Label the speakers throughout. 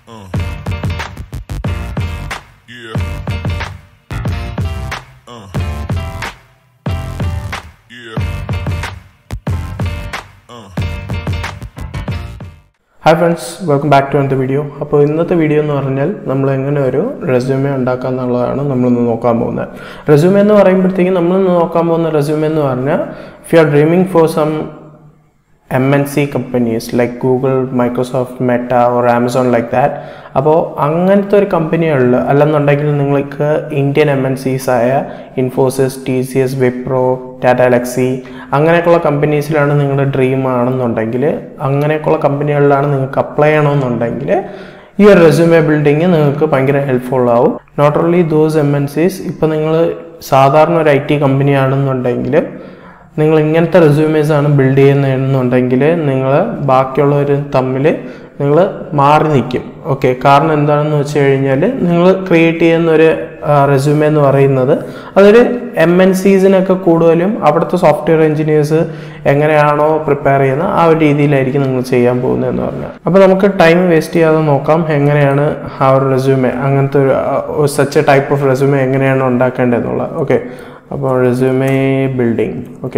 Speaker 1: Uh. Yeah. Uh. Yeah. Uh.
Speaker 2: Hi friends welcome back to അനത്തെ video അപ്പോൾ ഇന്നത്തെ video എന്ന് പറഞ്ഞാൽ നമ്മൾ എങ്ങനെ ഒരു റെസ്യൂമെ ഉണ്ടാക്കുക എന്നുള്ളതാണ് നമ്മളിന്ന് നോക്കാൻ പോകുന്നത് റെസ്യൂമെ എന്ന് പറയുമ്പോഴത്തേക്കും നമ്മളിന്ന് നോക്കാൻ പോകുന്ന റെസ്യൂമെ എന്ന് പറഞ്ഞാൽ if you are dreaming for some M N C companies like Google Microsoft Meta or Amazon like that അപ്പോൾ അങ്ങനത്തെ ഒരു കമ്പനികളിൽ അല്ലെന്നുണ്ടെങ്കിൽ നിങ്ങൾക്ക് ഇന്ത്യൻ എം എൻ സീസ് ആയ Infosys T C S Wipro Tata Elxsi അങ്ങനെയൊക്കെയുള്ള കമ്പനീസിലാണ് നിങ്ങളുടെ ഡ്രീം ആണെന്നുണ്ടെങ്കിൽ അങ്ങനെയൊക്കെയുള്ള കമ്പനികളിലാണ് നിങ്ങൾക്ക് അപ്ലൈ ചെയ്യണമെന്നുണ്ടെങ്കിൽ ഈ ഒരു റെസ്യൂമെ ബിൽഡിങ് നിങ്ങൾക്ക് ഭയങ്കര ഹെൽപ്ഫുൾ ആവും not only those M N Cs ഇപ്പോൾ നിങ്ങൾ സാധാരണ ഒരു ഐ ടി കമ്പനി ആണെന്നുണ്ടെങ്കിൽ നിങ്ങൾ ഇങ്ങനത്തെ റെസ്യൂമേസ് ആണ് ബിൽഡ് ചെയ്യുന്നതെന്നുണ്ടെങ്കിൽ നിങ്ങൾ ബാക്കിയുള്ളവർ തമ്മിൽ നിങ്ങൾ മാറി നിൽക്കും ഓക്കെ കാരണം എന്താണെന്ന് വെച്ച് കഴിഞ്ഞാൽ നിങ്ങൾ ക്രിയേറ്റ് ചെയ്യുന്ന ഒരു റെസ്യൂമെ എന്ന് പറയുന്നത് അതൊരു എം എൻ സീസിനൊക്കെ കൂടുതലും അവിടുത്തെ സോഫ്റ്റ്വെയർ എഞ്ചിനീയേഴ്സ് എങ്ങനെയാണോ പ്രിപ്പയർ ചെയ്യുന്നത് ആ ഒരു രീതിയിലായിരിക്കും നിങ്ങൾ ചെയ്യാൻ പോകുന്നതെന്ന് പറഞ്ഞാൽ അപ്പോൾ നമുക്ക് ടൈം വേസ്റ്റ് ചെയ്യാതെ നോക്കാം എങ്ങനെയാണ് ആ ഒരു റെസ്യൂമെ അങ്ങനത്തെ ഒരു സച്ച് ടൈപ്പ് ഓഫ് റെസ്യൂമെ എങ്ങനെയാണ് ഉണ്ടാക്കേണ്ടതെന്നുള്ളത് ഓക്കെ അപ്പോൾ resume building okay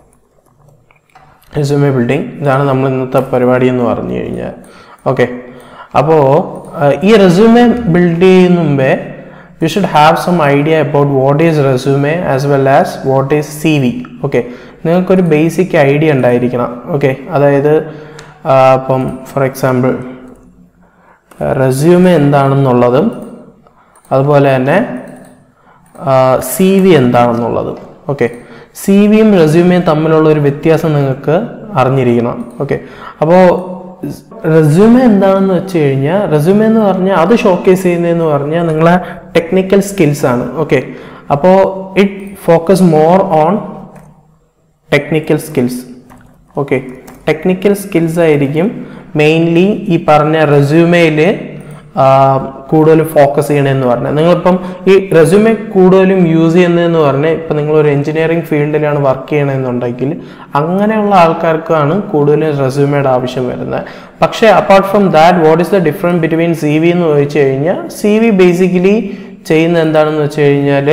Speaker 2: resume building ഇതാണ് നമ്മൾ ഇന്നത്തെ പരിപാടി എന്ന് പറഞ്ഞു കഴിഞ്ഞാൽ ഓക്കെ അപ്പോൾ ഈ റെസ്യൂമേ ബിൽഡ് ചെയ്യുന്ന മുമ്പേ you should have some idea about what is resume as well as what is C V okay നിങ്ങൾക്കൊരു ബേസിക് ഐഡിയ ഉണ്ടായിരിക്കണം ഓക്കെ അതായത് ആ, ഇപ്പം ഫോർ എക്സാമ്പിൾ റെസ്യൂമേ എന്താണെന്നുള്ളതും അതുപോലെ തന്നെ സി വി എന്താണെന്നുള്ളത് ഓക്കെ സി വിയും റെസ്യൂമയും തമ്മിലുള്ള ഒരു വ്യത്യാസം നിങ്ങൾക്ക് അറിഞ്ഞിരിക്കണം ഓക്കെ അപ്പോൾ റെസ്യൂമെ എന്താണെന്ന് വെച്ച് കഴിഞ്ഞാൽ റെസ്യൂമെ എന്ന് പറഞ്ഞാൽ അത് ഷോക്കേസ് ചെയ്യുന്നതെന്ന് പറഞ്ഞാൽ നിങ്ങളെ ടെക്നിക്കൽ സ്കിൽസ് ആണ് ഓക്കെ അപ്പോൾ it focus more on technical skills okay technical skills ആയിരിക്കും മെയിൻലി ഈ പറഞ്ഞ റെസ്യൂമയിൽ കൂടുതലും ഫോക്കസ് ചെയ്യണമെന്ന് പറഞ്ഞാൽ നിങ്ങളിപ്പം ഈ റെസ്യൂമെ കൂടുതലും യൂസ് ചെയ്യുന്നതെന്ന് പറഞ്ഞാൽ ഇപ്പം നിങ്ങളൊരു എഞ്ചിനീയറിംഗ് ഫീൽഡിലാണ് വർക്ക് ചെയ്യണമെന്നുണ്ടെങ്കിൽ അങ്ങനെയുള്ള ആൾക്കാർക്കാണ് കൂടുതലും റെസ്യൂമയുടെ ആവശ്യം വരുന്നത് പക്ഷേ apart from that what is the difference between C V എന്ന് ചോദിച്ചു കഴിഞ്ഞാൽ സി വി ബേസിക്കലി ചെയ്യുന്ന എന്താണെന്ന് വെച്ച് കഴിഞ്ഞാൽ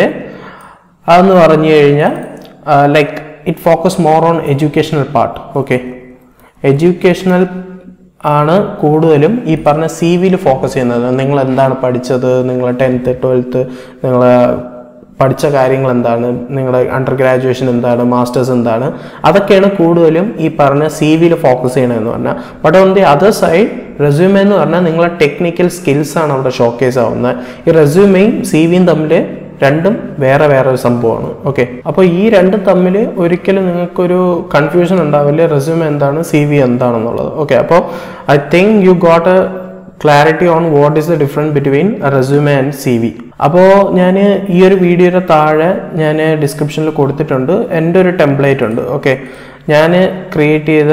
Speaker 2: അതെന്ന് പറഞ്ഞു കഴിഞ്ഞാൽ like it focus more on educational part okay educational ആണ് കൂടുതലും ഈ പറഞ്ഞ സി വിയിൽ ഫോക്കസ് ചെയ്യുന്നത് നിങ്ങൾ എന്താണ് പഠിച്ചത് നിങ്ങൾ ടെൻത്ത് ട്വൽത്ത് നിങ്ങൾ പഠിച്ച കാര്യങ്ങൾ എന്താണ് നിങ്ങളുടെ അണ്ടർ ഗ്രാജുവേഷൻ എന്താണ് മാസ്റ്റേഴ്സ് എന്താണ് അതൊക്കെയാണ് കൂടുതലും ഈ പറഞ്ഞ സി വിയിൽ ഫോക്കസ് ചെയ്യണമെന്ന് പറഞ്ഞാൽ but on the other side resume എന്ന് പറഞ്ഞാൽ നിങ്ങളെ ടെക്നിക്കൽ സ്കിൽസ് ആണ് അവിടെ ഷോക്കേസ് ആവുന്നത് ഈ റെസ്യൂമെയും സി വിയും തമ്മിൽ രണ്ടും വേറെ വേറെ ഒരു സംഭവമാണ് ഓക്കെ അപ്പോൾ ഈ രണ്ടും തമ്മിൽ ഒരിക്കലും നിങ്ങൾക്കൊരു കൺഫ്യൂഷൻ ഉണ്ടാവില്ല റെസ്യൂമെ എന്താണ് സി വി എന്താണെന്നുള്ളത് ഓക്കെ അപ്പോൾ I think you got a clarity on what is the difference between resume and C V അപ്പോൾ ഞാൻ ഈ ഒരു വീഡിയോയുടെ താഴെ ഞാൻ ഡിസ്ക്രിപ്ഷനിൽ കൊടുത്തിട്ടുണ്ട് എൻ്റെ ഒരു ടെംപ്ലേറ്റ് ഉണ്ട് ഓക്കെ ഞാൻ ക്രിയേറ്റ് ചെയ്ത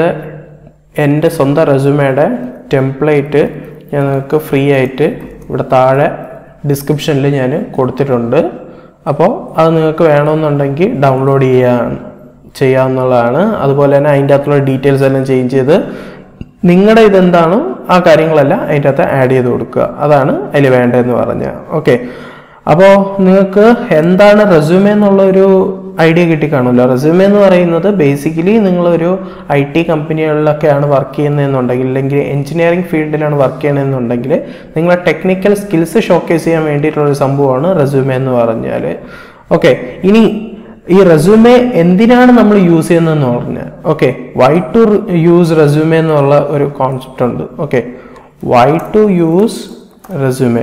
Speaker 2: എൻ്റെ സ്വന്തം റെസ്യൂമയുടെ ടെംപ്ലേറ്റ് ഞാൻ നിങ്ങൾക്ക് ഫ്രീ ആയിട്ട് ഇവിടെ താഴെ ഡിസ്ക്രിപ്ഷനിൽ ഞാൻ കൊടുത്തിട്ടുണ്ട് അപ്പോൾ അത് നിങ്ങൾക്ക് വേണമെന്നുണ്ടെങ്കിൽ ഡൗൺലോഡ് ചെയ്യാൻ ചെയ്യാവുന്നതാണ് അതുപോലെ തന്നെ അതിൻ്റെ അകത്തുള്ള ഡീറ്റെയിൽസ് എല്ലാം ചേഞ്ച് ചെയ്ത് നിങ്ങളുടെ ഇതെന്താണോ ആ കാര്യങ്ങളെല്ലാം അതിൻ്റെ അകത്ത് ആഡ് ചെയ്ത് കൊടുക്കുക അതാണ് അതിൽ വേണ്ടതെന്ന് പറഞ്ഞാൽ ഓക്കെ അപ്പോൾ നിങ്ങൾക്ക് എന്താണ് റെസ്യൂമെ എന്നുള്ള ഒരു ഐഡിയ കിട്ടിക്കാണുമല്ലോ റെസ്യൂമെ എന്ന് പറയുന്നത് ബേസിക്കലി നിങ്ങളൊരു ഐ ടി കമ്പനികളിലൊക്കെയാണ് വർക്ക് ചെയ്യുന്നതെന്നുണ്ടെങ്കിൽ അല്ലെങ്കിൽ എഞ്ചിനീയറിംഗ് ഫീൽഡിലാണ് വർക്ക് ചെയ്യണമെന്നുണ്ടെങ്കിൽ നിങ്ങളെ ടെക്നിക്കൽ സ്കിൽസ് ഷോക്കേസ് ചെയ്യാൻ വേണ്ടിയിട്ടുള്ള ഒരു സംഭവമാണ് റെസ്യൂമെ എന്ന് പറഞ്ഞാൽ ഓക്കെ ഇനി ഈ റെസ്യൂമെ എന്തിനാണ് നമ്മൾ യൂസ് ചെയ്യുന്നതെന്ന് പറഞ്ഞാൽ okay why to use resume എന്നുള്ള ഒരു കോൺസെപ്റ്റ് ഉണ്ട് okay why to use resume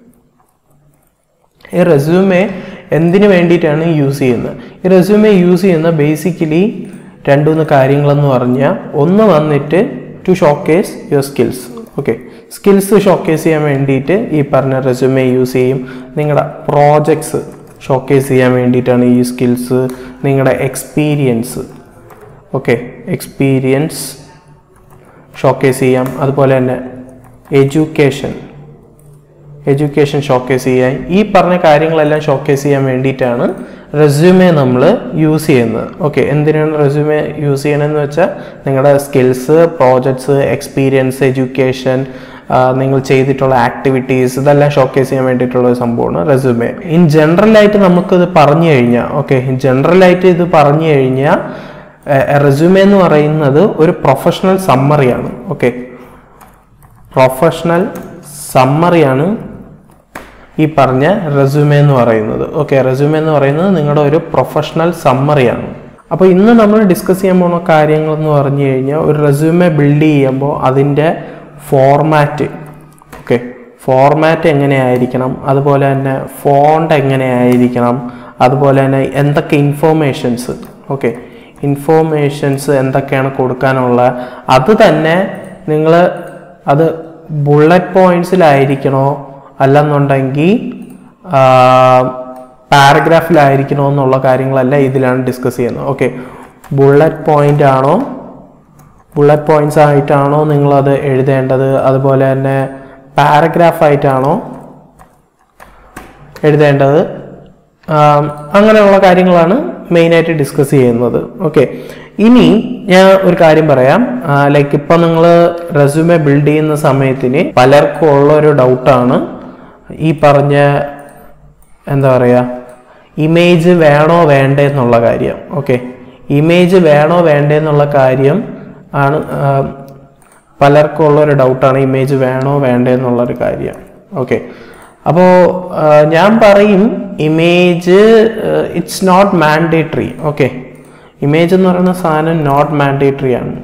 Speaker 2: ഈ റെസ്യൂമെ എന്തിനു വേണ്ടിയിട്ടാണ് യൂസ് ചെയ്യുന്നത് ഈ റെസ്യൂമെ യൂസ് ചെയ്യുന്ന ബേസിക്കലി രണ്ട് മൂന്ന് കാര്യങ്ങളെന്ന് പറഞ്ഞാൽ ഒന്ന് വന്നിട്ട് to showcase your skills okay skills showcase ചെയ്യാൻ വേണ്ടിയിട്ട് ഈ പറഞ്ഞ റെസ്യൂമെ യൂസ് ചെയ്യും നിങ്ങളുടെ പ്രോജക്ട്സ് ഷോക്കേസ് ചെയ്യാൻ വേണ്ടിയിട്ടാണ് ഈ സ്കിൽസ് നിങ്ങളുടെ എക്സ്പീരിയൻസ് ഓക്കെ എക്സ്പീരിയൻസ് ഷോക്കേസ് ചെയ്യാം അതുപോലെ തന്നെ എഡ്യൂക്കേഷൻ എഡ്യൂക്കേഷൻ ഷോക്കേസ് ചെയ്യാൻ ഈ പറഞ്ഞ കാര്യങ്ങളെല്ലാം ഷോക്കേസ് ചെയ്യാൻ വേണ്ടിയിട്ടാണ് റെസ്യൂമെ നമ്മൾ യൂസ് ചെയ്യുന്നത് ഓക്കെ എന്തിനാണ് റെസ്യൂമെ യൂസ് ചെയ്യണമെന്ന് വെച്ചാൽ നിങ്ങളുടെ സ്കിൽസ് പ്രോജക്ട്സ് എക്സ്പീരിയൻസ് എഡ്യൂക്കേഷൻ ആ, നിങ്ങൾ ചെയ്തിട്ടുള്ള ആക്ടിവിറ്റീസ് ഇതെല്ലാം ഷോക്കേസ് ചെയ്യാൻ വേണ്ടിയിട്ടുള്ള ഒരു സംഭവമാണ് റെസ്യൂമെ ഇൻ ജനറലായിട്ട് നമുക്കിത് പറഞ്ഞു കഴിഞ്ഞാൽ ഓക്കെ ജനറലായിട്ട് ഇത് പറഞ്ഞു കഴിഞ്ഞാൽ റെസ്യൂമെ എന്ന് പറയുന്നത് ഒരു പ്രൊഫഷണൽ സമ്മറിയാണ് ഓക്കെ പ്രൊഫഷണൽ സമ്മറിയാണ് ഈ പറഞ്ഞ റെസ്യൂമെ എന്ന് പറയുന്നത് ഓക്കെ റെസ്യൂമെ എന്ന് പറയുന്നത് നിങ്ങളുടെ ഒരു പ്രൊഫഷണൽ സമ്മറിയാണ് അപ്പോൾ ഇന്ന് നമ്മൾ ഡിസ്കസ് ചെയ്യാൻ പോകുന്ന കാര്യങ്ങൾ എന്ന് പറഞ്ഞു കഴിഞ്ഞാൽ ഒരു റെസ്യൂമെ ബിൽഡ് ചെയ്യുമ്പോൾ അതിൻ്റെ ഫോർമാറ്റ് ഓക്കെ ഫോർമാറ്റ് എങ്ങനെയായിരിക്കണം അതുപോലെ തന്നെ ഫോണ്ട് എങ്ങനെയായിരിക്കണം അതുപോലെ തന്നെ എന്തൊക്കെ ഇൻഫോർമേഷൻസ് ഓക്കെ ഇൻഫോർമേഷൻസ് എന്തൊക്കെയാണ് കൊടുക്കാനുള്ള അത് തന്നെ നിങ്ങൾ അത് ബുള്ളറ്റ് പോയിന്റ്സിലായിരിക്കണോ അല്ലെന്നുണ്ടെങ്കിൽ പാരഗ്രാഫിലായിരിക്കണോ എന്നുള്ള കാര്യങ്ങളല്ല ഇതിലാണ് ഡിസ്കസ് ചെയ്യുന്നത് ഓക്കെ ബുള്ളറ്റ് പോയിന്റ് ആണോ ബുള്ളറ്റ് പോയിന്റ്സ് ആയിട്ടാണോ നിങ്ങളത് എഴുതേണ്ടത് അതുപോലെ തന്നെ പാരഗ്രാഫ് ആയിട്ടാണോ എഴുതേണ്ടത് ആം, അങ്ങനെയുള്ള കാര്യങ്ങളാണ് മെയിനായിട്ട് ഡിസ്കസ് ചെയ്യുന്നത് ഓക്കെ ഇനി ഞാൻ ഒരു കാര്യം പറയാം ലൈക്ക് ഇപ്പം നിങ്ങൾ റെസ്യൂമെ ബിൽഡ് ചെയ്യുന്ന സമയത്തിന് പലർക്കും ഉള്ള ഒരു ഡൗട്ടാണ് ഈ പറഞ്ഞ എന്താ പറയുക ഇമേജ് വേണോ വേണ്ടേ എന്നുള്ള കാര്യം ഓക്കെ ഇമേജ് വേണോ വേണ്ടേ എന്നുള്ള കാര്യം ആണ് ആ, പലർക്കും ഉള്ളൊരു ഡൗട്ടാണ് ഇമേജ് വേണോ വേണ്ടേ എന്നുള്ളൊരു കാര്യം ഓക്കെ അപ്പോൾ ഞാൻ പറയും image it's not mandatory okay image എന്ന് പറയുന്ന സാധനം നോട്ട് മാൻഡേറ്ററി ആണ്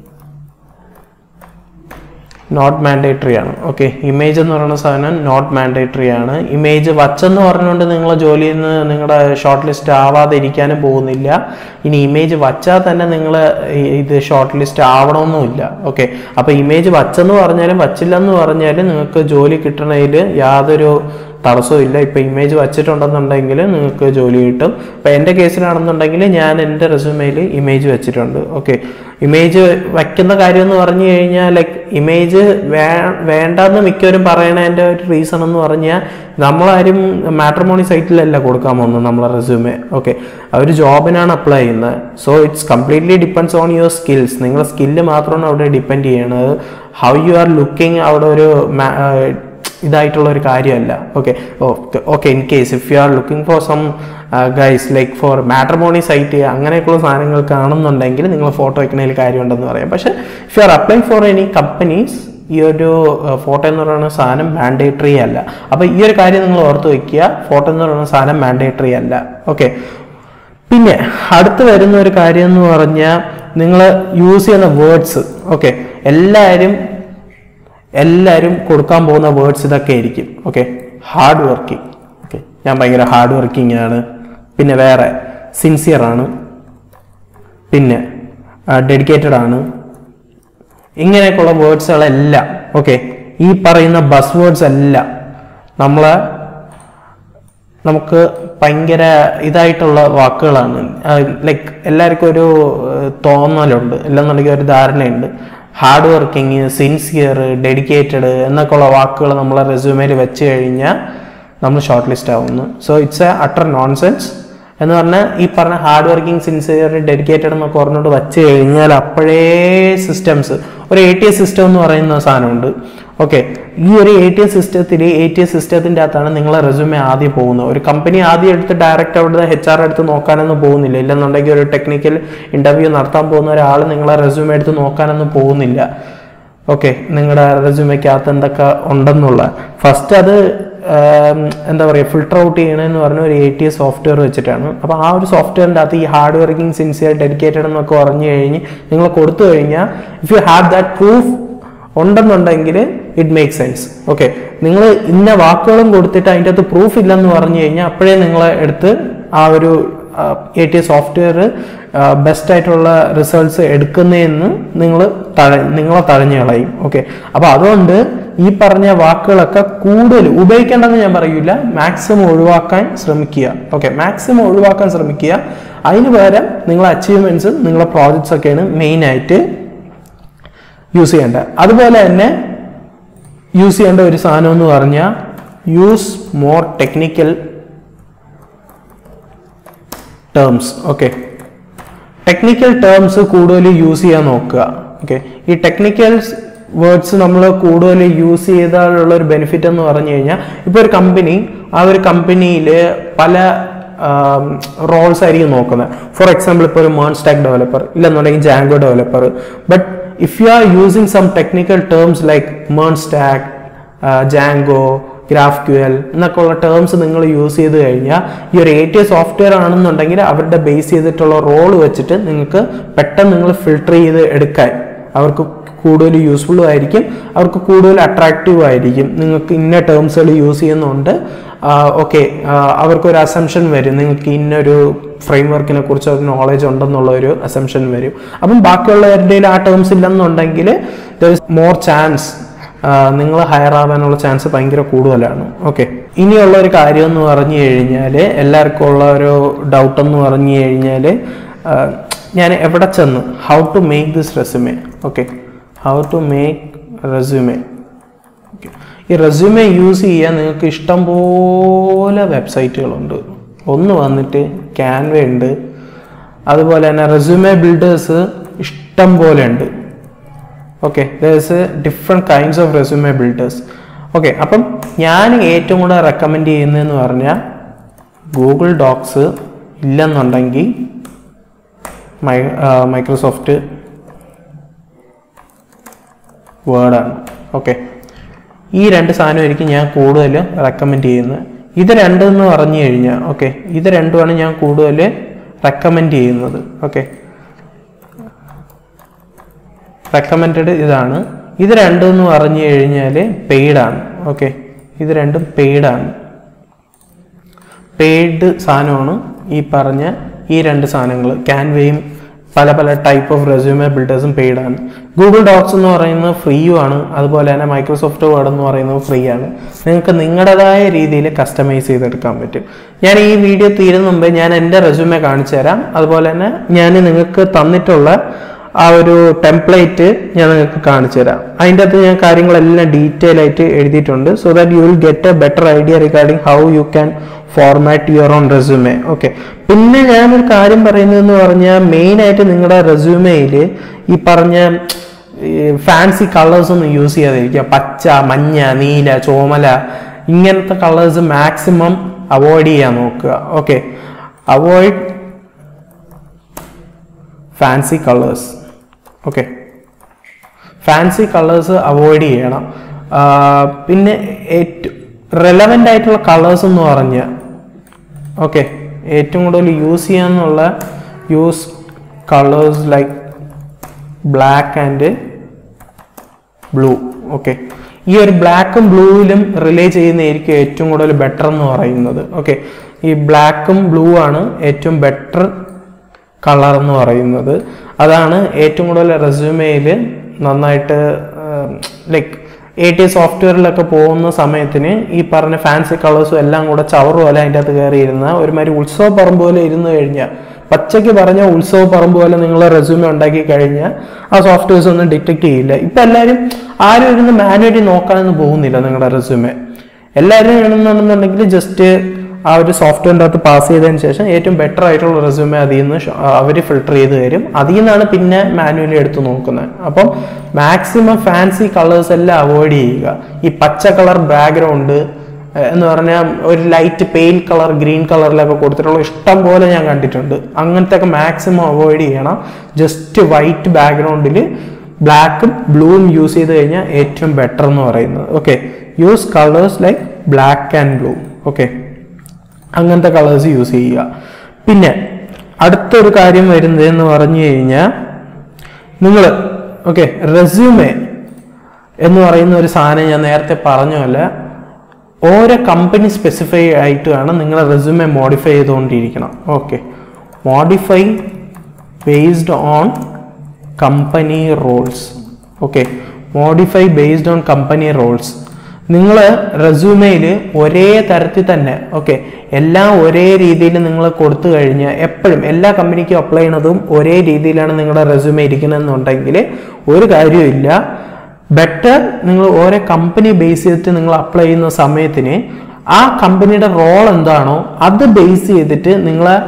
Speaker 2: നോട്ട് മാൻഡേറ്ററി ആണ് ഓക്കെ ഇമേജ് എന്ന് പറയുന്ന സാധനം നോട്ട് മാൻഡേറ്ററി ആണ് ഇമേജ് വച്ചെന്ന് പറഞ്ഞുകൊണ്ട് നിങ്ങൾ ജോലിയിൽ നിന്ന് നിങ്ങളുടെ ഷോർട്ട് ലിസ്റ്റ് ആവാതെ ഇരിക്കാനും പോകുന്നില്ല ഇനി ഇമേജ് വച്ചാൽ തന്നെ നിങ്ങൾ ഇത് ഷോർട്ട് ലിസ്റ്റ് ആവണമെന്നുമില്ല ഓക്കെ അപ്പോൾ ഇമേജ് വച്ചെന്ന് പറഞ്ഞാലും വച്ചില്ലെന്ന് പറഞ്ഞാലും നിങ്ങൾക്ക് ജോലി കിട്ടണതിൽ യാതൊരു തടസ്സവും ഇല്ല ഇപ്പം ഇമേജ് വച്ചിട്ടുണ്ടെന്നുണ്ടെങ്കിൽ നിങ്ങൾക്ക് ജോലി കിട്ടും ഇപ്പം എൻ്റെ കേസിലാണെന്നുണ്ടെങ്കിൽ ഞാൻ എൻ്റെ റെസ്യൂമേയിൽ ഇമേജ് വെച്ചിട്ടുണ്ട് ഓക്കെ ഇമേജ് വയ്ക്കുന്ന കാര്യം എന്ന് പറഞ്ഞു കഴിഞ്ഞാൽ ലൈക്ക് ഇമേജ് വേ വേണ്ടെന്ന് മിക്കവരും പറയണതിൻ്റെ ഒരു റീസൺ എന്ന് പറഞ്ഞാൽ നമ്മളാരും മാട്രിമോണി സൈറ്റിലല്ല കൊടുക്കാൻ പോകുന്നത് നമ്മളെ റെസ്യൂമെ ഓക്കെ അവർ ജോബിനാണ് അപ്ലൈ ചെയ്യുന്നത് so it's completely depends on your skills നിങ്ങളുടെ സ്കില്ല് മാത്രമാണ് അവിടെ ഡിപ്പെൻഡ് ചെയ്യണത് ഹൗ യു ആർ ലുക്കിംഗ് അവിടെ ഒരു ma- ഏർ ഇതായിട്ടുള്ള ഒരു കാര്യമല്ല okay okay in case if you are looking for some guys like for matrimony site അങ്ങനെയൊക്കെയുള്ള സാധനങ്ങൾ കാണുന്നുണ്ടെങ്കിൽ നിങ്ങൾ ഫോട്ടോ വയ്ക്കുന്നതിൽ കാര്യമുണ്ടെന്ന് പറയാം പക്ഷേ if you are applying for any companies ഈ ഒരു ഫോട്ടോ എന്ന് പറയുന്ന സാധനം മാൻഡേറ്ററി അല്ല അപ്പോൾ ഈ ഒരു കാര്യം നിങ്ങൾ ഓർത്ത് വയ്ക്കുക ഫോട്ടോ എന്ന് പറയുന്ന സാധനം മാൻഡേറ്ററി അല്ല ഓക്കെ പിന്നെ അടുത്ത് വരുന്ന ഒരു കാര്യം എന്ന് പറഞ്ഞാൽ നിങ്ങൾ യൂസ് ചെയ്യുന്ന വേർഡ്സ് ഓക്കെ എല്ലാവരും എല്ലാവരും കൊടുക്കാൻ പോകുന്ന വേർഡ്സ് ഇതൊക്കെ ആയിരിക്കും ഓക്കെ ഹാർഡ് വർക്കിംഗ് ഓക്കെ ഞാൻ ഭയങ്കര ഹാർഡ് വർക്കിംഗ് ആണ് പിന്നെ വേറെ സിൻസിയർ ആണ് പിന്നെ ഡെഡിക്കേറ്റഡ് ആണ് ഇങ്ങനെയൊക്കെയുള്ള വേർഡ്സുകളെല്ലാം ഓക്കെ ഈ പറയുന്ന ബസ് വേർഡ്സ് എല്ലാം നമ്മളെ നമുക്ക് ഭയങ്കര ഇതായിട്ടുള്ള വാക്കുകളാണ് ലൈക്ക് എല്ലാവർക്കും ഒരു ഏഹ്, തോന്നലുണ്ട് അല്ലെന്നുണ്ടെങ്കിൽ ഒരു ധാരണയുണ്ട് ഹാർഡ് വർക്കിംഗ് സിൻസിയർ ഡെഡിക്കേറ്റഡ് എന്നൊക്കെയുള്ള വാക്കുകൾ നമ്മളെ റെസ്യൂമേൽ വെച്ച് കഴിഞ്ഞാൽ നമ്മൾ ഷോർട്ട് ലിസ്റ്റ് ആവുന്നു so it's a utter nonsense എന്ന് പറഞ്ഞാൽ ഈ പറഞ്ഞ ഹാർഡ് വർക്കിംഗ് സിൻസിയർ ഡെഡിക്കേറ്റഡ് എന്നൊക്കെ പറഞ്ഞുകൊണ്ട് വച്ച് കഴിഞ്ഞാൽ അപ്പോഴേ സിസ്റ്റംസ് ഒരു എ ടി എസ് സിസ്റ്റം എന്ന് പറയുന്ന സാധനമുണ്ട് ഓക്കെ ഈ ഒരു എ ടി എസ് സിസ്റ്റത്തിൽ എ ടി എസ് സിസ്റ്റത്തിൻ്റെ അകത്താണ് നിങ്ങളെ റെസ്യൂമെ ആദ്യം പോകുന്നത് ഒരു കമ്പനി ആദ്യം എടുത്ത് ഡയറക്റ്റ് അവിടുത്തെ എച്ച് ആർ എടുത്ത് നോക്കാനൊന്നും പോകുന്നില്ല ഇല്ലെന്നുണ്ടെങ്കിൽ ഒരു ടെക്നിക്കൽ ഇൻ്റർവ്യൂ നടത്താൻ പോകുന്ന ഒരാൾ നിങ്ങളെ റെസ്യൂമെ എടുത്ത് നോക്കാനൊന്നും പോകുന്നില്ല ഓക്കെ നിങ്ങളുടെ റെസ്യൂമയ്ക്കകത്ത് എന്തൊക്കെ ഉണ്ടെന്നുള്ള ഫസ്റ്റ് അത് ആം, എന്താ പറയുക ഫിൽട്ടർ ഔട്ട് ചെയ്യണമെന്ന് പറഞ്ഞ ഒരു എ ടി എസ് സോഫ്റ്റ്വെയർ വെച്ചിട്ടാണ് അപ്പോൾ ആ ഒരു സോഫ്റ്റ്വെയറിൻ്റെ അകത്ത് ഈ ഹാർഡ് വർക്കിംഗ് സിൻസിയർ ഡെഡിക്കേറ്റഡ് എന്നൊക്കെ പറഞ്ഞു കഴിഞ്ഞ് നിങ്ങൾ കൊടുത്തു കഴിഞ്ഞാൽ if you have that proof ഉണ്ടെന്നുണ്ടെങ്കിൽ ഇറ്റ് മേക്ക് സെൻസ് ഓക്കെ നിങ്ങൾ ഇന്ന വാക്കുകളും കൊടുത്തിട്ട് അതിൻ്റെ അകത്ത് പ്രൂഫ് ഇല്ലെന്ന് പറഞ്ഞു കഴിഞ്ഞാൽ അപ്പോഴേ നിങ്ങളെ എടുത്ത് ആ ഒരു A T S software best ആയിട്ടുള്ള റിസൾട്ട്സ് എടുക്കുന്നതെന്ന് നിങ്ങൾ തഴ നിങ്ങളെ തഴഞ്ഞു കളയും ഓക്കെ അപ്പോൾ അതുകൊണ്ട് ഈ പറഞ്ഞ വാക്കുകളൊക്കെ കൂടുതൽ ഉപയോഗിക്കേണ്ടെന്ന് ഞാൻ പറയൂല മാക്സിമം ഒഴിവാക്കാൻ ശ്രമിക്കുക ഓക്കെ മാക്സിമം ഒഴിവാക്കാൻ ശ്രമിക്കുക അതിന് പകരം നിങ്ങളെ അച്ചീവ്മെന്റ്സ് നിങ്ങളെ പ്രോജക്ട്സ് ഒക്കെയാണ് മെയിനായിട്ട് യൂസ് ചെയ്യേണ്ടത് അതുപോലെ തന്നെ യൂസ് ചെയ്യേണ്ട ഒരു സാധനം എന്ന് പറഞ്ഞാൽ use more technical terms okay technical terms കൂടുതൽ യൂസ് ചെയ്യാൻ നോക്കുക ഓക്കെ ഈ ടെക്നിക്കൽ വേർഡ്സ് നമ്മൾ കൂടുതൽ യൂസ് ചെയ്താലുള്ള ഒരു ബെനിഫിറ്റ് എന്ന് പറഞ്ഞു കഴിഞ്ഞാൽ ഇപ്പോൾ ഒരു കമ്പനി ആ ഒരു കമ്പനിയിൽ പല റോൾസ് ആയിരിക്കും നോക്കുന്നത് ഫോർ എക്സാമ്പിൾ ഇപ്പോൾ ഒരു മേൺ സ്റ്റാക്ക് ഡെവലപ്പർ ഇല്ലെന്നുണ്ടെങ്കിൽ Django developer but if you are using some technical terms like മേൺ stack Django GraphQL എന്നൊക്കെ ഉള്ള ടേംസ് നിങ്ങൾ യൂസ് ചെയ്ത് കഴിഞ്ഞാൽ ഈ ഒരു എ ടി സോഫ്റ്റ്വെയർ ആണെന്നുണ്ടെങ്കിൽ അവരുടെ ബേസ് ചെയ്തിട്ടുള്ള റോൾ വെച്ചിട്ട് നിങ്ങൾക്ക് പെട്ടെന്ന് നിങ്ങൾ ഫിൽട്ടർ ചെയ്ത് എടുക്കാൻ അവർക്ക് കൂടുതൽ യൂസ്ഫുള്ളും ആയിരിക്കും അവർക്ക് കൂടുതൽ അട്രാക്റ്റീവ് ആയിരിക്കും നിങ്ങൾക്ക് ഇന്ന ടേംസുകൾ യൂസ് ചെയ്യുന്നുണ്ട് ഓക്കെ അവർക്കൊരു അസംഷൻ വരും നിങ്ങൾക്ക് ഇന്നൊരു ഫ്രെയിം വർക്കിനെ കുറിച്ച് ഒരു നോളജ് ഉണ്ടെന്നുള്ള ഒരു അസംഷൻ വരും അപ്പം ബാക്കിയുള്ളവരുടെ ആ ടേംസ് ഇല്ലെന്നുണ്ടെങ്കിൽ ദർ ഇസ് മോർ ചാൻസ് നിങ്ങൾ ഹയർ ആവാനുള്ള ചാൻസ് ഭയങ്കര കൂടുതലാണ് ഓക്കെ ഇനിയുള്ള ഒരു കാര്യം എന്ന് പറഞ്ഞു കഴിഞ്ഞാൽ എല്ലാവർക്കും ഉള്ള ഒരു ഡൗട്ട് എന്ന് പറഞ്ഞു കഴിഞ്ഞാൽ ഞാൻ എവിടെ ചെന്ന് how to make this resume okay how to make resume okay ഈ റെസ്യൂമേ യൂസ് ചെയ്യാൻ നിങ്ങൾക്ക് ഇഷ്ടം പോലെ വെബ്സൈറ്റുകളുണ്ട് ഒന്ന് വന്നിട്ട് ക്യാൻവ ഉണ്ട് അതുപോലെ തന്നെ റെസ്യൂമേ ബിൽഡേഴ്സ് ഇഷ്ടം പോലെ ഉണ്ട് okay there's different kinds of resume builders okay അപ്പം ഞാൻ ഏറ്റവും കൂടുതൽ റെക്കമെൻഡ് ചെയ്യുന്നതെന്ന് പറഞ്ഞാൽ ഗൂഗിൾ ഡോക്സ് ഇല്ലെന്നുണ്ടെങ്കിൽ മൈ മൈക്രോസോഫ്റ്റ് വേർഡാണ് ഓക്കെ ഈ രണ്ട് സാധനമായിരിക്കും ഞാൻ കൂടുതൽ റെക്കമെൻഡ് ചെയ്യുന്നത് ഇത് രണ്ടെന്ന് പറഞ്ഞു കഴിഞ്ഞാൽ ഓക്കെ ഇത് രണ്ടുമാണ് ഞാൻ കൂടുതൽ റെക്കമെൻഡ് ചെയ്യുന്നത് ഓക്കെ റെക്കമെൻഡഡ് ഇതാണ് ഇത് രണ്ടും എന്ന് പറഞ്ഞു കഴിഞ്ഞാൽ പെയ്ഡാണ് ഓക്കെ ഇത് രണ്ടും പെയ്ഡാണ് പെയ്ഡ് സാധനമാണ് ഈ പറഞ്ഞ ഈ രണ്ട് സാധനങ്ങൾ ക്യാൻവയും പല പല ടൈപ്പ് ഓഫ് റെസ്യൂമേ ബിൽഡേഴ്സും പെയ്ഡ് ആണ് ഗൂഗിൾ ഡോക്സ് എന്ന് പറയുന്നത് ഫ്രീയും ആണ് അതുപോലെ തന്നെ മൈക്രോസോഫ്റ്റ് വേർഡ് എന്ന് പറയുന്നത് ഫ്രീ ആണ് നിങ്ങൾക്ക് നിങ്ങളുടേതായ രീതിയിൽ കസ്റ്റമൈസ് ചെയ്തെടുക്കാൻ പറ്റും ഞാൻ ഈ വീഡിയോ തീരുന്ന മുമ്പേ ഞാൻ എൻ്റെ റെസ്യൂമേ കാണിച്ചു തരാം അതുപോലെ തന്നെ ഞാൻ നിങ്ങൾക്ക് തന്നിട്ടുള്ള ആ ഒരു ടെംപ്ലേറ്റ് ഞാൻ നിങ്ങൾക്ക് കാണിച്ചു തരാം അതിൻ്റെ അകത്ത് ഞാൻ കാര്യങ്ങളെല്ലാം ഡീറ്റെയിൽ ആയിട്ട് എഴുതിയിട്ടുണ്ട് so that you will get a better idea regarding how you can format your own resume okay പിന്നെ ഞാനൊരു കാര്യം പറയുന്നതെന്ന് പറഞ്ഞാൽ മെയിൻ ആയിട്ട് നിങ്ങളുടെ റെസ്യൂമയിൽ ഈ പറഞ്ഞ ഫാൻസി കളേഴ്സ് ഒന്നും യൂസ് ചെയ്യാതിരിക്കുക പച്ച മഞ്ഞ നീല ചോമല ഇങ്ങനത്തെ കളേഴ്സ് മാക്സിമം അവോയ്ഡ് ചെയ്യാൻ നോക്കുക okay avoid fancy colours okay fancy colours avoid ചെയ്യണം ആ, പിന്നെ ഏറ്റവും റെലവൻ്റ് ആയിട്ടുള്ള കളേഴ്സ് എന്ന് പറഞ്ഞാൽ ഓക്കെ ഏറ്റവും കൂടുതൽ യൂസ് ചെയ്യാന്നുള്ള use colours like black and blue okay ഈ ഒരു ബ്ലാക്കും ബ്ലൂവിലും റിലേ ചെയ്യുന്നതായിരിക്കും ഏറ്റവും കൂടുതൽ ബെറ്റർ എന്ന് പറയുന്നത് ഓക്കെ ഈ ബ്ലാക്കും ബ്ലൂ ആണ് ഏറ്റവും ബെറ്റർ കളർ എന്ന് പറയുന്നത് അതാണ് ഏറ്റവും കൂടുതൽ റെസ്യൂമയിൽ നന്നായിട്ട് ലൈക്ക് എ ടി സോഫ്റ്റ്വെയറിലൊക്കെ പോകുന്ന സമയത്തിന് ഈ പറഞ്ഞ ഫാൻസി കളേഴ്സും എല്ലാം കൂടെ ചവറ് പോലെ അതിൻ്റെ അകത്ത് കയറി ഇരുന്ന ഒരുമാതിരി ഉത്സവ പറമ്പ് പോലെ ഇരുന്ന് കഴിഞ്ഞാൽ പച്ചയ്ക്ക് പറഞ്ഞ ഉത്സവ പറമ്പ് പോലെ നിങ്ങൾ റെസ്യൂമെ ഉണ്ടാക്കി കഴിഞ്ഞാൽ ആ സോഫ്റ്റ്വെയർസ് ഒന്നും ഡിറ്റക്ട് ചെയ്യില്ല ഇപ്പം എല്ലാവരും ആരും ഇരുന്ന് മാനുവലി നോക്കാനൊന്നും പോകുന്നില്ല നിങ്ങളുടെ റെസ്യൂമെ എല്ലാവരും വേണമെന്നുണ്ടെന്നുണ്ടെങ്കിൽ ജസ്റ്റ് ആ ഒരു സോഫ്റ്റ്വെയറിൻ്റെ അകത്ത് പാസ് ചെയ്തതിന് ശേഷം ഏറ്റവും ബെറ്റർ ആയിട്ടുള്ള റെസ്യൂമെ അതിൽ നിന്ന് അവർ ഫിൽട്ടർ ചെയ്ത് തരും അതിൽ നിന്നാണ് പിന്നെ മാനുവലി എടുത്ത് നോക്കുന്നത് അപ്പം മാക്സിമം ഫാൻസി കളേഴ്സ് എല്ലാം അവോയ്ഡ് ചെയ്യുക ഈ പച്ച കളർ ബാക്ക്ഗ്രൗണ്ട് എന്ന് പറഞ്ഞാൽ ഒരു ലൈറ്റ് പെയിൽ കളർ ഗ്രീൻ കളറിലൊക്കെ കൊടുത്തിട്ടുള്ള ഇഷ്ടം പോലെ ഞാൻ കണ്ടിട്ടുണ്ട് അങ്ങനത്തെ ഒക്കെ മാക്സിമം അവോയ്ഡ് ചെയ്യണം ജസ്റ്റ് വൈറ്റ് ബാക്ക്ഗ്രൗണ്ടിൽ ബ്ലാക്കും ബ്ലൂവും യൂസ് ചെയ്ത് കഴിഞ്ഞാൽ ഏറ്റവും ബെറ്റർ എന്ന് പറയുന്നത് okay use colours like black and blue okay അങ്ങനത്തെ കളേഴ്സ് യൂസ് ചെയ്യുക പിന്നെ അടുത്തൊരു കാര്യം വരുന്നത് എന്ന് പറഞ്ഞു കഴിഞ്ഞാൽ നിങ്ങൾ ഓക്കെ റെസ്യൂമേ എന്ന് പറയുന്ന ഒരു സാധനം ഞാൻ നേരത്തെ പറഞ്ഞ പോലെ ഓരോ കമ്പനി സ്പെസിഫൈ ആയിട്ട് വേണം നിങ്ങൾ റെസ്യൂമെ മോഡിഫൈ ചെയ്തുകൊണ്ടിരിക്കണം okay modify based on company roles okay modify based on company roles നിങ്ങൾ റെസ്യൂമയിൽ ഒരേ തരത്തിൽ തന്നെ ഓക്കെ എല്ലാം ഒരേ രീതിയിൽ നിങ്ങൾ കൊടുത്തു കഴിഞ്ഞാൽ എപ്പോഴും എല്ലാ കമ്പനിക്കും അപ്ലൈ ചെയ്യണതും ഒരേ രീതിയിലാണ് നിങ്ങളുടെ റെസ്യൂമെ ഇരിക്കണമെന്നുണ്ടെങ്കിൽ ഒരു കാര്യമില്ല ബെറ്റർ നിങ്ങൾ ഓരോ കമ്പനി ബേസ് ചെയ്തിട്ട് നിങ്ങൾ അപ്ലൈ ചെയ്യുന്ന സമയത്തിന് ആ കമ്പനിയുടെ റോൾ എന്താണോ അത് ബേസ് ചെയ്തിട്ട് നിങ്ങൾ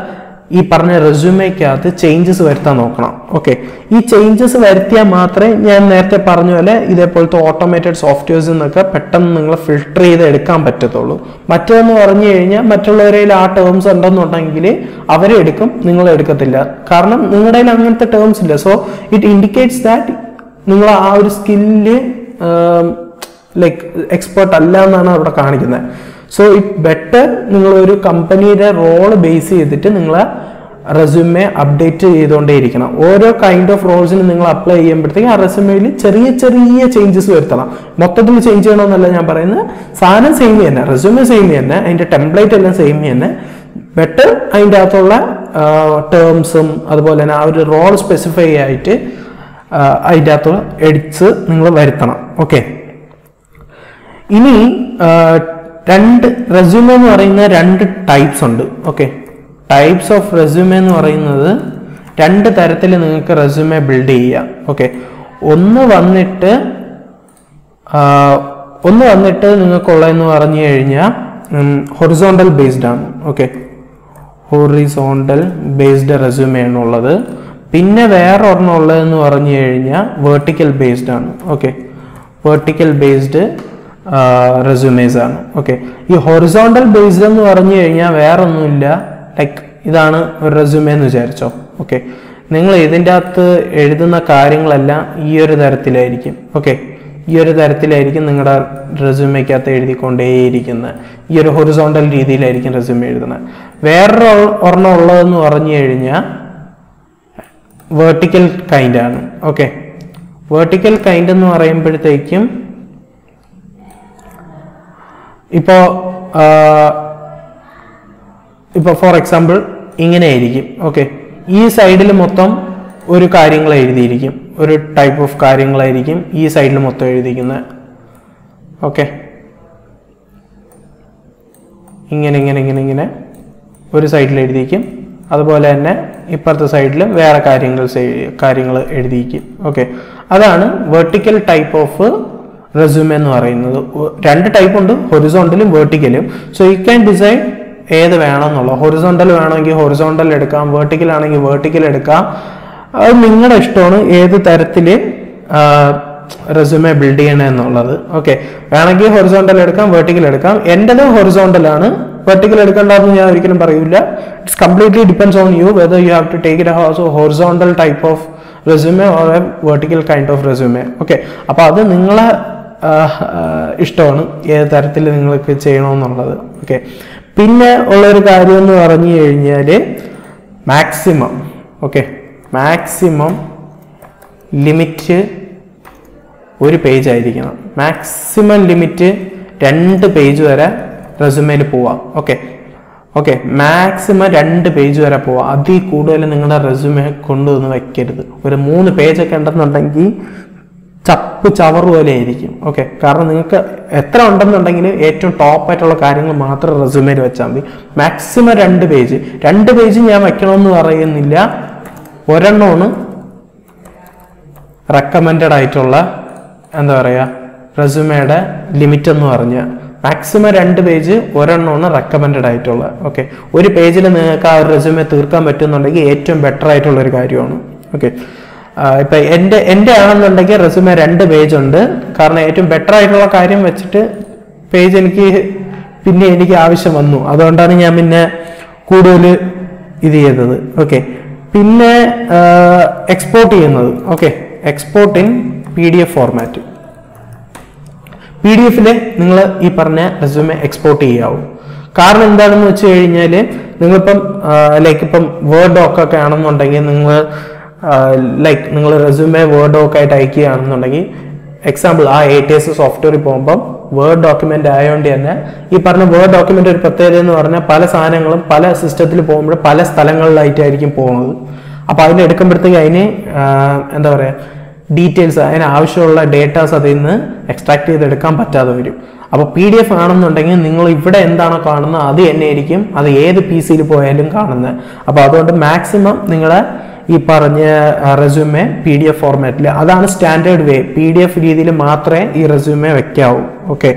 Speaker 2: ഈ പറഞ്ഞ റെസ്യൂമേക്കകത്ത് ചേഞ്ചസ് വരുത്താൻ നോക്കണം ഓക്കെ ഈ ചേഞ്ചസ് വരുത്തിയാൽ മാത്രമേ ഞാൻ നേരത്തെ പറഞ്ഞ പോലെ ഇതേപോലത്തെ ഓട്ടോമേറ്റഡ് സോഫ്റ്റ്വെയർസിൽ നിന്നൊക്കെ പെട്ടെന്ന് നിങ്ങൾ ഫിൽട്ടർ ചെയ്ത് എടുക്കാൻ പറ്റത്തുള്ളൂ മറ്റേതെന്ന് പറഞ്ഞു കഴിഞ്ഞാൽ മറ്റുള്ളവരിൽ ആ ടേംസ് ഉണ്ടെന്നുണ്ടെങ്കിൽ അവരെ എടുക്കും നിങ്ങൾ എടുക്കത്തില്ല കാരണം നിങ്ങളുടെ കയ്യിൽ അങ്ങനത്തെ ടേംസ് ഇല്ല സോ ഇറ്റ് ഇൻഡിക്കേറ്റ്സ് ദാറ്റ് നിങ്ങൾ ആ ഒരു സ്കില്ല് ലൈക്ക് എക്സ്പേർട്ട് അല്ല എന്നാണ് അവിടെ കാണിക്കുന്നത് സോ ഇറ്റ് ബെറ്റർ നിങ്ങൾ ഒരു കമ്പനിയുടെ റോൾ ബേസ് ചെയ്തിട്ട് നിങ്ങൾ റെസ്യൂമെ അപ്ഡേറ്റ് ചെയ്തുകൊണ്ടേയിരിക്കണം ഓരോ കൈൻഡ് ഓഫ് റോൾസിന് നിങ്ങൾ അപ്ലൈ ചെയ്യുമ്പോഴത്തേക്കും ആ റെസ്യൂമയിൽ ചെറിയ ചെറിയ ചേഞ്ചസ് വരുത്തണം മൊത്തത്തിൽ ചേഞ്ച് ചെയ്യണമെന്നല്ല ഞാൻ പറയുന്നത് സാധനം സെയിം തന്നെ റെസ്യൂമെ സെയിം തന്നെ അതിന്റെ ടെംപ്ലേറ്റ് എല്ലാം സെയിം തന്നെ ബെറ്റർ അതിൻ്റെ അകത്തുള്ള ടേംസും അതുപോലെ തന്നെ ആ ഒരു റോൾ സ്പെസിഫൈ ആയിട്ട് ആ, അതിൻ്റെ അകത്തുള്ള എഡിറ്റ്സ് നിങ്ങൾ വരുത്തണം ഓക്കെ ഇനി ആ, രണ്ട് റെസ്യൂമെ എന്ന് പറയുന്ന രണ്ട് ടൈപ്സ് ഉണ്ട് ഓക്കെ ടൈപ്സ് ഓഫ് റെസ്യൂമെ എന്ന് പറയുന്നത് രണ്ട് തരത്തിൽ നിങ്ങൾക്ക് റെസ്യൂമെ ബിൽഡ് ചെയ്യാം ഓക്കെ ഒന്ന് വന്നിട്ട് ആ, ഒന്ന് വന്നിട്ട് നിങ്ങൾക്കുള്ളതെന്ന് പറഞ്ഞു കഴിഞ്ഞാൽ ഹൊറിസോണ്ടൽ ബേസ്ഡ് ആണ് ഓക്കെ ഹൊറിസോണ്ടൽ ബേസ്ഡ് റെസ്യൂമെ ആണുള്ളത് പിന്നെ വേറെ ഒരെണ്ണം ഉള്ളതെന്ന് പറഞ്ഞു കഴിഞ്ഞാൽ വേർട്ടിക്കൽ ബേസ്ഡ് ആണ് ഓക്കെ വേർട്ടിക്കൽ ബേസ്ഡ് റെസ്യൂമേസ് ആണ് ഓക്കെ ഈ ഹൊറിസോണ്ടൽ ബേസ്ഡ് എന്ന് പറഞ്ഞു കഴിഞ്ഞാൽ വേറെ ഒന്നുമില്ല ലൈക്ക് ഇതാണ് ഒരു റെസ്യൂമേ എന്ന് വിചാരിച്ചോ ഓക്കെ നിങ്ങൾ ഇതിൻ്റെ അകത്ത് എഴുതുന്ന കാര്യങ്ങളെല്ലാം ഈ ഒരു തരത്തിലായിരിക്കും ഓക്കെ ഈ ഒരു തരത്തിലായിരിക്കും നിങ്ങളുടെ റെസ്യൂമേക്കകത്ത് എഴുതിക്കൊണ്ടേയിരിക്കുന്നത് ഈ ഒരു ഹൊറിസോണ്ടൽ രീതിയിലായിരിക്കും റെസ്യൂമെ എഴുതുന്നത് വേറൊരു ഒരെണ്ണം ഉള്ളതെന്ന് പറഞ്ഞു കഴിഞ്ഞാൽ വേർട്ടിക്കൽ കൈൻഡ് ആണ് ഓക്കെ വേർട്ടിക്കൽ കൈൻഡ് എന്ന് പറയുമ്പോഴത്തേക്കും ഇപ്പോൾ ഇപ്പോൾ ഫോർ എക്സാമ്പിൾ ഇങ്ങനെ ആയിരിക്കും ഓക്കെ ഈ സൈഡിൽ മൊത്തം ഒരു കാര്യങ്ങൾ എഴുതിയിരിക്കും ഒരു ടൈപ്പ് ഓഫ് കാര്യങ്ങളായിരിക്കും ഈ സൈഡിൽ മൊത്തം എഴുതിയിരിക്കുന്നത് ഓക്കെ ഇങ്ങനെ ഇങ്ങനെ ഇങ്ങനെ ഇങ്ങനെ ഒരു സൈഡിൽ എഴുതിയിരിക്കും അതുപോലെ തന്നെ ഇപ്പുറത്തെ സൈഡിൽ വേറെ കാര്യങ്ങൾ കാര്യങ്ങൾ എഴുതിയിരിക്കും ഓക്കെ അതാണ് വെർട്ടിക്കൽ ടൈപ്പ് ഓഫ് റെസ്യൂമെ എന്ന് പറയുന്നത് ഒ- രണ്ട് ടൈപ്പ് ഉണ്ട് ഹൊറിസോണ്ടലും വെർട്ടിക്കലും സോ യു ക്യാൻ ഡിസൈഡ് ഏത് വേണമെന്നുള്ളത് ഹൊറിസോണ്ടൽ വേണമെങ്കിൽ ഹൊറിസോണ്ടൽ എടുക്കാം വെർട്ടിക്കൽ ആണെങ്കിൽ വെർട്ടിക്കൽ എടുക്കാം അത് നിങ്ങളുടെ ഇഷ്ടമാണ് ഏത് തരത്തിൽ റെസ്യൂമെ ബിൽഡ് ചെയ്യണം എന്നുള്ളത് ഓക്കെ വേണമെങ്കിൽ ഹൊറിസോണ്ടൽ എടുക്കാം വെർട്ടിക്കൽ എടുക്കാം എൻ്റെത് ഹൊറിസോണ്ടൽ ആണ് വെർട്ടിക്കൽ എടുക്കേണ്ടതെന്ന് ഞാൻ ഒരിക്കലും പറയൂല it's completely depends on you whether you have to take it ഹോസ് horizontal type of resume or a vertical kind of resume okay അപ്പോൾ അത് നിങ്ങളെ ആ, ആ, ഇഷ്ടമാണ് ഏത് തരത്തിൽ നിങ്ങൾക്ക് ചെയ്യണമെന്നുള്ളത് ഓക്കെ പിന്നെ ഉള്ളൊരു കാര്യം എന്ന് പറഞ്ഞു കഴിഞ്ഞാൽ മാക്സിമം ഓക്കെ മാക്സിമം ലിമിറ്റ് ഒരു പേജ് ആയിരിക്കണം മാക്സിമം ലിമിറ്റ് രണ്ട് പേജ് വരെ റെസുമേയിൽ പോവാം ഓക്കെ ഓക്കെ മാക്സിമം രണ്ട് പേജ് വരെ പോവാം അതിൽ കൂടുതൽ നിങ്ങളുടെ റെസുമെ കൊണ്ടുവന്ന് വെക്കരുത് ഒരു മൂന്ന് പേജൊക്കെ ഉണ്ടെന്നുണ്ടെങ്കിൽ ചപ്പ് ചവറ് പോലെ ആയിരിക്കും ഓക്കെ കാരണം നിങ്ങൾക്ക് എത്ര ഉണ്ടെന്നുണ്ടെങ്കിൽ ഏറ്റവും ടോപ്പ് ആയിട്ടുള്ള കാര്യങ്ങൾ മാത്രം റെസുമേയിൽ വെച്ചാൽ മതി മാക്സിമം രണ്ട് പേജ് രണ്ട് പേജ് ഞാൻ വെക്കണമെന്ന് പറയുന്നില്ല ഒരെണ്ണമാണ് റെക്കമെൻഡഡ് ആയിട്ടുള്ള എന്താ പറയുക റെസുമയുടെ ലിമിറ്റ് എന്ന് പറഞ്ഞാൽ മാക്സിമം രണ്ട് പേജ് ഒരെണ്ണമാണ് റെക്കമെൻഡഡ് ആയിട്ടുള്ള ഓക്കെ ഒരു പേജിൽ നിങ്ങൾക്ക് ആ ഒരു റെസുമെ തീർക്കാൻ പറ്റുന്നുണ്ടെങ്കിൽ ഏറ്റവും ബെറ്റർ ആയിട്ടുള്ള ഒരു കാര്യമാണ് ഓക്കെ ഇപ്പം എൻ്റെ എൻ്റെ ആണെന്നുണ്ടെങ്കിൽ റെസുമെ രണ്ട് പേജ് ഉണ്ട് കാരണം ഏറ്റവും ബെറ്റർ ആയിട്ടുള്ള കാര്യം വെച്ചിട്ട് പേജ് എനിക്ക് പിന്നെ എനിക്ക് ആവശ്യം വന്നു അതുകൊണ്ടാണ് ഞാൻ പിന്നെ കൂടുതൽ ഇത് ചെയ്തത് ഓക്കെ പിന്നെ എക്സ്പോർട്ട് ചെയ്യുന്നത് okay export in P D F format P D എഫിൽ നിങ്ങൾ ഈ പറഞ്ഞ റെസ്യൂമെ എക്സ്പോർട്ട് ചെയ്യാവും കാരണം എന്താണെന്ന് വെച്ച് കഴിഞ്ഞാൽ നിങ്ങളിപ്പം ലൈക്ക് ഇപ്പം വേർഡ് ഡോക്ക് ഒക്കെ ആണെന്നുണ്ടെങ്കിൽ നിങ്ങൾ ലൈക്ക് നിങ്ങൾ റെസ്യൂമെ വേർഡ് ഡോക്ക് ആയിട്ട് അയക്കുകയാണെന്നുണ്ടെങ്കിൽ എക്സാമ്പിൾ ആ എ ടി എസ് സോഫ്റ്റ്വെയറിൽ പോകുമ്പം വേർഡ് ഡോക്യുമെന്റ് ആയതുകൊണ്ട് തന്നെ ഈ പറഞ്ഞ വേർഡ് ഡോക്യുമെന്റ് ഒരു പ്രത്യേകത എന്ന് പറഞ്ഞാൽ പല സാധനങ്ങളും പല സിസ്റ്റത്തിൽ പോകുമ്പോൾ പല സ്ഥലങ്ങളിലായിട്ടായിരിക്കും പോകുന്നത് അപ്പോൾ അതിന് എടുക്കുമ്പോഴത്തേക്ക് അതിന് ആ, എന്താ പറയുക ഡീറ്റെയിൽസ് അതിന് ആവശ്യമുള്ള ഡേറ്റാസ് അതിൽ നിന്ന് എക്സ്ട്രാക്ട് ചെയ്തെടുക്കാൻ പറ്റാതെ വരും അപ്പോൾ പി ഡി എഫ് ആണെന്നുണ്ടെങ്കിൽ നിങ്ങൾ ഇവിടെ എന്താണോ കാണുന്നത് അത് തന്നെ ആയിരിക്കും അത് ഏത് പി സിയിൽ പോയാലും കാണുന്നത് അപ്പോൾ അതുകൊണ്ട് മാക്സിമം നിങ്ങളെ ഈ പറഞ്ഞ റെസ്യൂമെ പി ഡി എഫ് ഫോർമാറ്റിൽ അതാണ് standard way P D F രീതിയിൽ മാത്രമേ ഈ റെസ്യൂമെ വെക്കാവൂ ഓക്കെ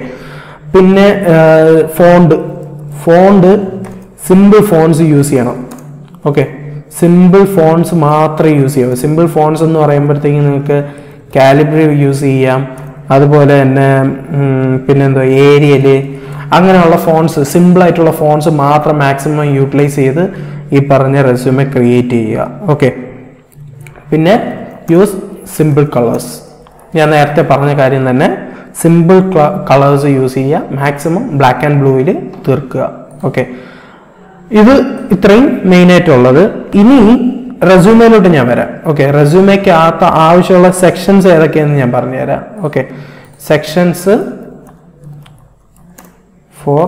Speaker 2: പിന്നെ font font simple fonts use ചെയ്യണം ഓക്കെ സിമ്പിൾ ഫോൺസ് മാത്രമേ യൂസ് ചെയ്യാവൂ സിമ്പിൾ ഫോൺസ് എന്ന് പറയുമ്പോഴത്തേക്കും നിങ്ങൾക്ക് കാലിബ്രി യൂസ് ചെയ്യാം അതുപോലെ തന്നെ ഉം, പിന്നെന്തോ ഏരിയല് അങ്ങനെയുള്ള ഫോൺസ് സിമ്പിൾ ആയിട്ടുള്ള ഫോൺസ് മാത്രം മാക്സിമം യൂട്ടിലൈസ് ചെയ്ത് ഈ പറഞ്ഞ റെസ്യൂമെ ക്രിയേറ്റ് ചെയ്യുക ഓക്കെ പിന്നെ യൂസ് സിമ്പിൾ കളേഴ്സ് ഞാൻ നേരത്തെ പറഞ്ഞ കാര്യം തന്നെ സിമ്പിൾ കളേഴ്സ് യൂസ് ചെയ്യുക മാക്സിമം ബ്ലാക്ക് ആൻഡ് ബ്ലൂവിൽ തീർക്കുക ഓക്കെ ഇത് ഇത്രയും മെയിൻ ആയിട്ടുള്ളത് ഇനി റെസ്യൂമയിലോട്ട് ഞാൻ വരാം ഓക്കെ റെസ്യൂമയ്ക്ക് അകത്ത് ആവശ്യമുള്ള സെക്ഷൻസ് ഏതൊക്കെയാണെന്ന് ഞാൻ പറഞ്ഞുതരാം okay sections for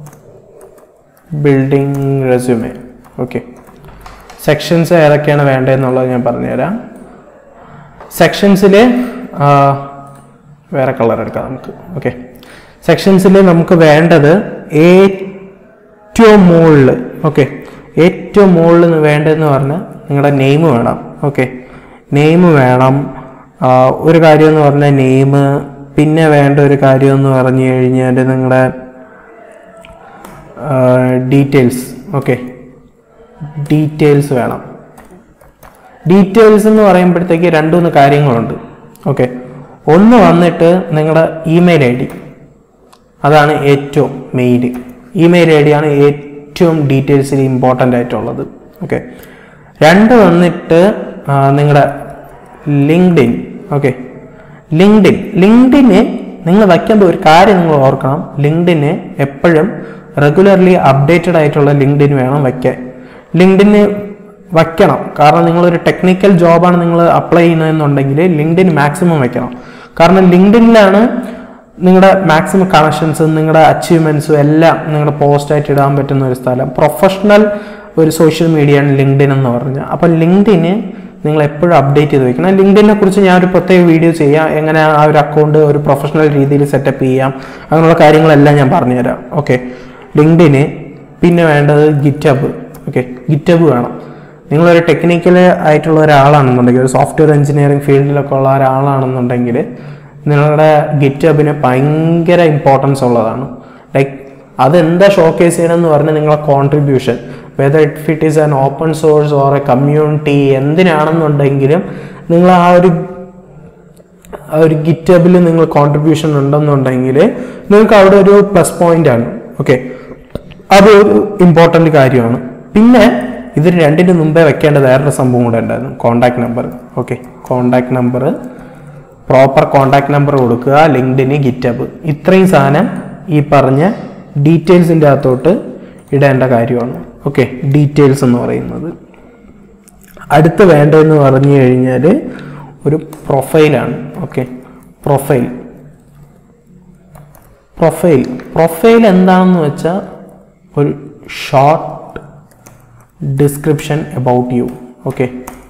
Speaker 2: building resume okay sections ഏതൊക്കെയാണ് വേണ്ടതെന്നുള്ളത് ഞാൻ പറഞ്ഞുതരാം സെക്ഷൻസിൽ വേറെ കളർ എടുക്കാം നമുക്ക് ഓക്കെ സെക്ഷൻസിൽ നമുക്ക് വേണ്ടത് ഏറ്റവും മുകളിൽ ഓക്കെ ഏറ്റവും മുകളിൽ വേണ്ടതെന്ന് പറഞ്ഞാൽ നിങ്ങളുടെ നെയിം വേണം ഓക്കെ നെയിം വേണം ആ, ഒരു കാര്യം എന്ന് പറഞ്ഞാൽ നെയിം പിന്നെ വേണ്ട ഒരു കാര്യം എന്ന് പറഞ്ഞു കഴിഞ്ഞാൽ നിങ്ങളുടെ ഡീറ്റെയിൽസ് ഓക്കെ ഡീറ്റെയിൽസ് വേണം ഡീറ്റെയിൽസ് എന്ന് പറയുമ്പോഴത്തേക്ക് രണ്ട് മൂന്ന് കാര്യങ്ങളുണ്ട് ഓക്കെ ഒന്ന് വന്നിട്ട് നിങ്ങളുടെ ഇമെയിൽ ഐ ഡി അതാണ് ഏറ്റവും മെയിൻ ഇമെയിൽ ഐ ഡി ആണ് ഏറ്റവും ഡീറ്റെയിൽസിൽ ഇമ്പോർട്ടൻ്റ് ആയിട്ടുള്ളത് ഓക്കെ രണ്ട് വന്നിട്ട് നിങ്ങളുടെ ലിങ്ക്ഡിൻ ഓക്കെ ലിങ്ക്ഡിൻ ലിങ്ക്ഡിന് നിങ്ങൾ വയ്ക്കുമ്പോൾ ഒരു കാര്യം നിങ്ങൾ ഓർക്കണം ലിങ്ക്ഡിന് എപ്പോഴും റെഗുലർലി അപ്ഡേറ്റഡ് ആയിട്ടുള്ള ലിങ്ക്ഡിൻ വേണം വയ്ക്കാൻ ലിങ്ക്ഡിന് വയ്ക്കണം കാരണം നിങ്ങളൊരു ടെക്നിക്കൽ ജോബാണ് നിങ്ങൾ അപ്ലൈ ചെയ്യുന്നതെന്നുണ്ടെങ്കിൽ ലിങ്ക്ഡിൻ മാക്സിമം വയ്ക്കണം കാരണം ലിങ്ക്ഡിനിലാണ് നിങ്ങളുടെ മാക്സിമം കണക്ഷൻസും നിങ്ങളുടെ അച്ചീവ്മെൻറ്റ്സും എല്ലാം നിങ്ങളുടെ പോസ്റ്റായിട്ട് ഇടാൻ പറ്റുന്ന ഒരു സ്ഥലം പ്രൊഫഷണൽ ഒരു സോഷ്യൽ മീഡിയയാണ് ലിങ്ക്ഡിൻ എന്ന് പറഞ്ഞാൽ അപ്പം ലിങ്ക്ഡിന് നിങ്ങൾ എപ്പോഴും അപ്ഡേറ്റ് ചെയ്ത് വെക്കണം ലിങ്ക്ഡിനെ കുറിച്ച് ഞാൻ ഒരു പ്രത്യേക വീഡിയോ ചെയ്യാം എങ്ങനെ ആ ഒരു അക്കൗണ്ട് ഒരു പ്രൊഫഷണൽ രീതിയിൽ സെറ്റപ്പ് ചെയ്യാം അങ്ങനെയുള്ള കാര്യങ്ങളെല്ലാം ഞാൻ പറഞ്ഞുതരാം ഓക്കെ ലിങ്ക്ഡിന് പിന്നെ വേണ്ടത് ഗിറ്റബ് ഓക്കെ ഗിറ്റബ് വേണം നിങ്ങളൊരു ടെക്നിക്കൽ ആയിട്ടുള്ള ഒരാളാണെന്നുണ്ടെങ്കിൽ ഒരു സോഫ്റ്റ്വെയർ എഞ്ചിനീയറിംഗ് ഫീൽഡിലൊക്കെ ഉള്ള ഒരാളാണെന്നുണ്ടെങ്കിൽ നിങ്ങളുടെ ഗിറ്റബിന് ഭയങ്കര ഇമ്പോർട്ടൻസ് ഉള്ളതാണ് ലൈക്ക് അതെന്താ ഷോക്കേസ് ചെയ്യണമെന്ന് പറഞ്ഞാൽ നിങ്ങളെ contribution whether it it is an open source or a community എന്തിനാണെന്നുണ്ടെങ്കിലും നിങ്ങൾ ആ ഒരു ആ ഒരു ഗിറ്റബിൽ നിങ്ങൾ കോൺട്രിബ്യൂഷൻ ഉണ്ടെന്നുണ്ടെങ്കിൽ നിങ്ങൾക്ക് അവിടെ ഒരു പ്ലസ് പോയിന്റ് ആണ് ഓക്കെ അത് ഒരു ഇമ്പോർട്ടൻ്റ് കാര്യമാണ് പിന്നെ ഇത് രണ്ടിന് മുമ്പേ വെക്കേണ്ട വേറൊരു സംഭവം കൂടെ ഉണ്ടായിരുന്നു contact number okay contact number proper contact number കൊടുക്കുക ലിങ്ക്ഡിന് ഗിറ്റബ് ഇത്രയും സാധനം ഈ പറഞ്ഞ ഡീറ്റെയിൽസിൻ്റെ അകത്തോട്ട് ഇടേണ്ട കാര്യമാണ് ഓക്കെ ഡീറ്റെയിൽസ് എന്ന് പറയുന്നത് അടുത്ത് വേണ്ടതെന്ന് പറഞ്ഞു കഴിഞ്ഞാൽ ഒരു പ്രൊഫൈലാണ് ഓക്കെ പ്രൊഫൈൽ പ്രൊഫൈൽ പ്രൊഫൈൽ എന്താണെന്ന് വെച്ചാൽ ഒരു short description about you okay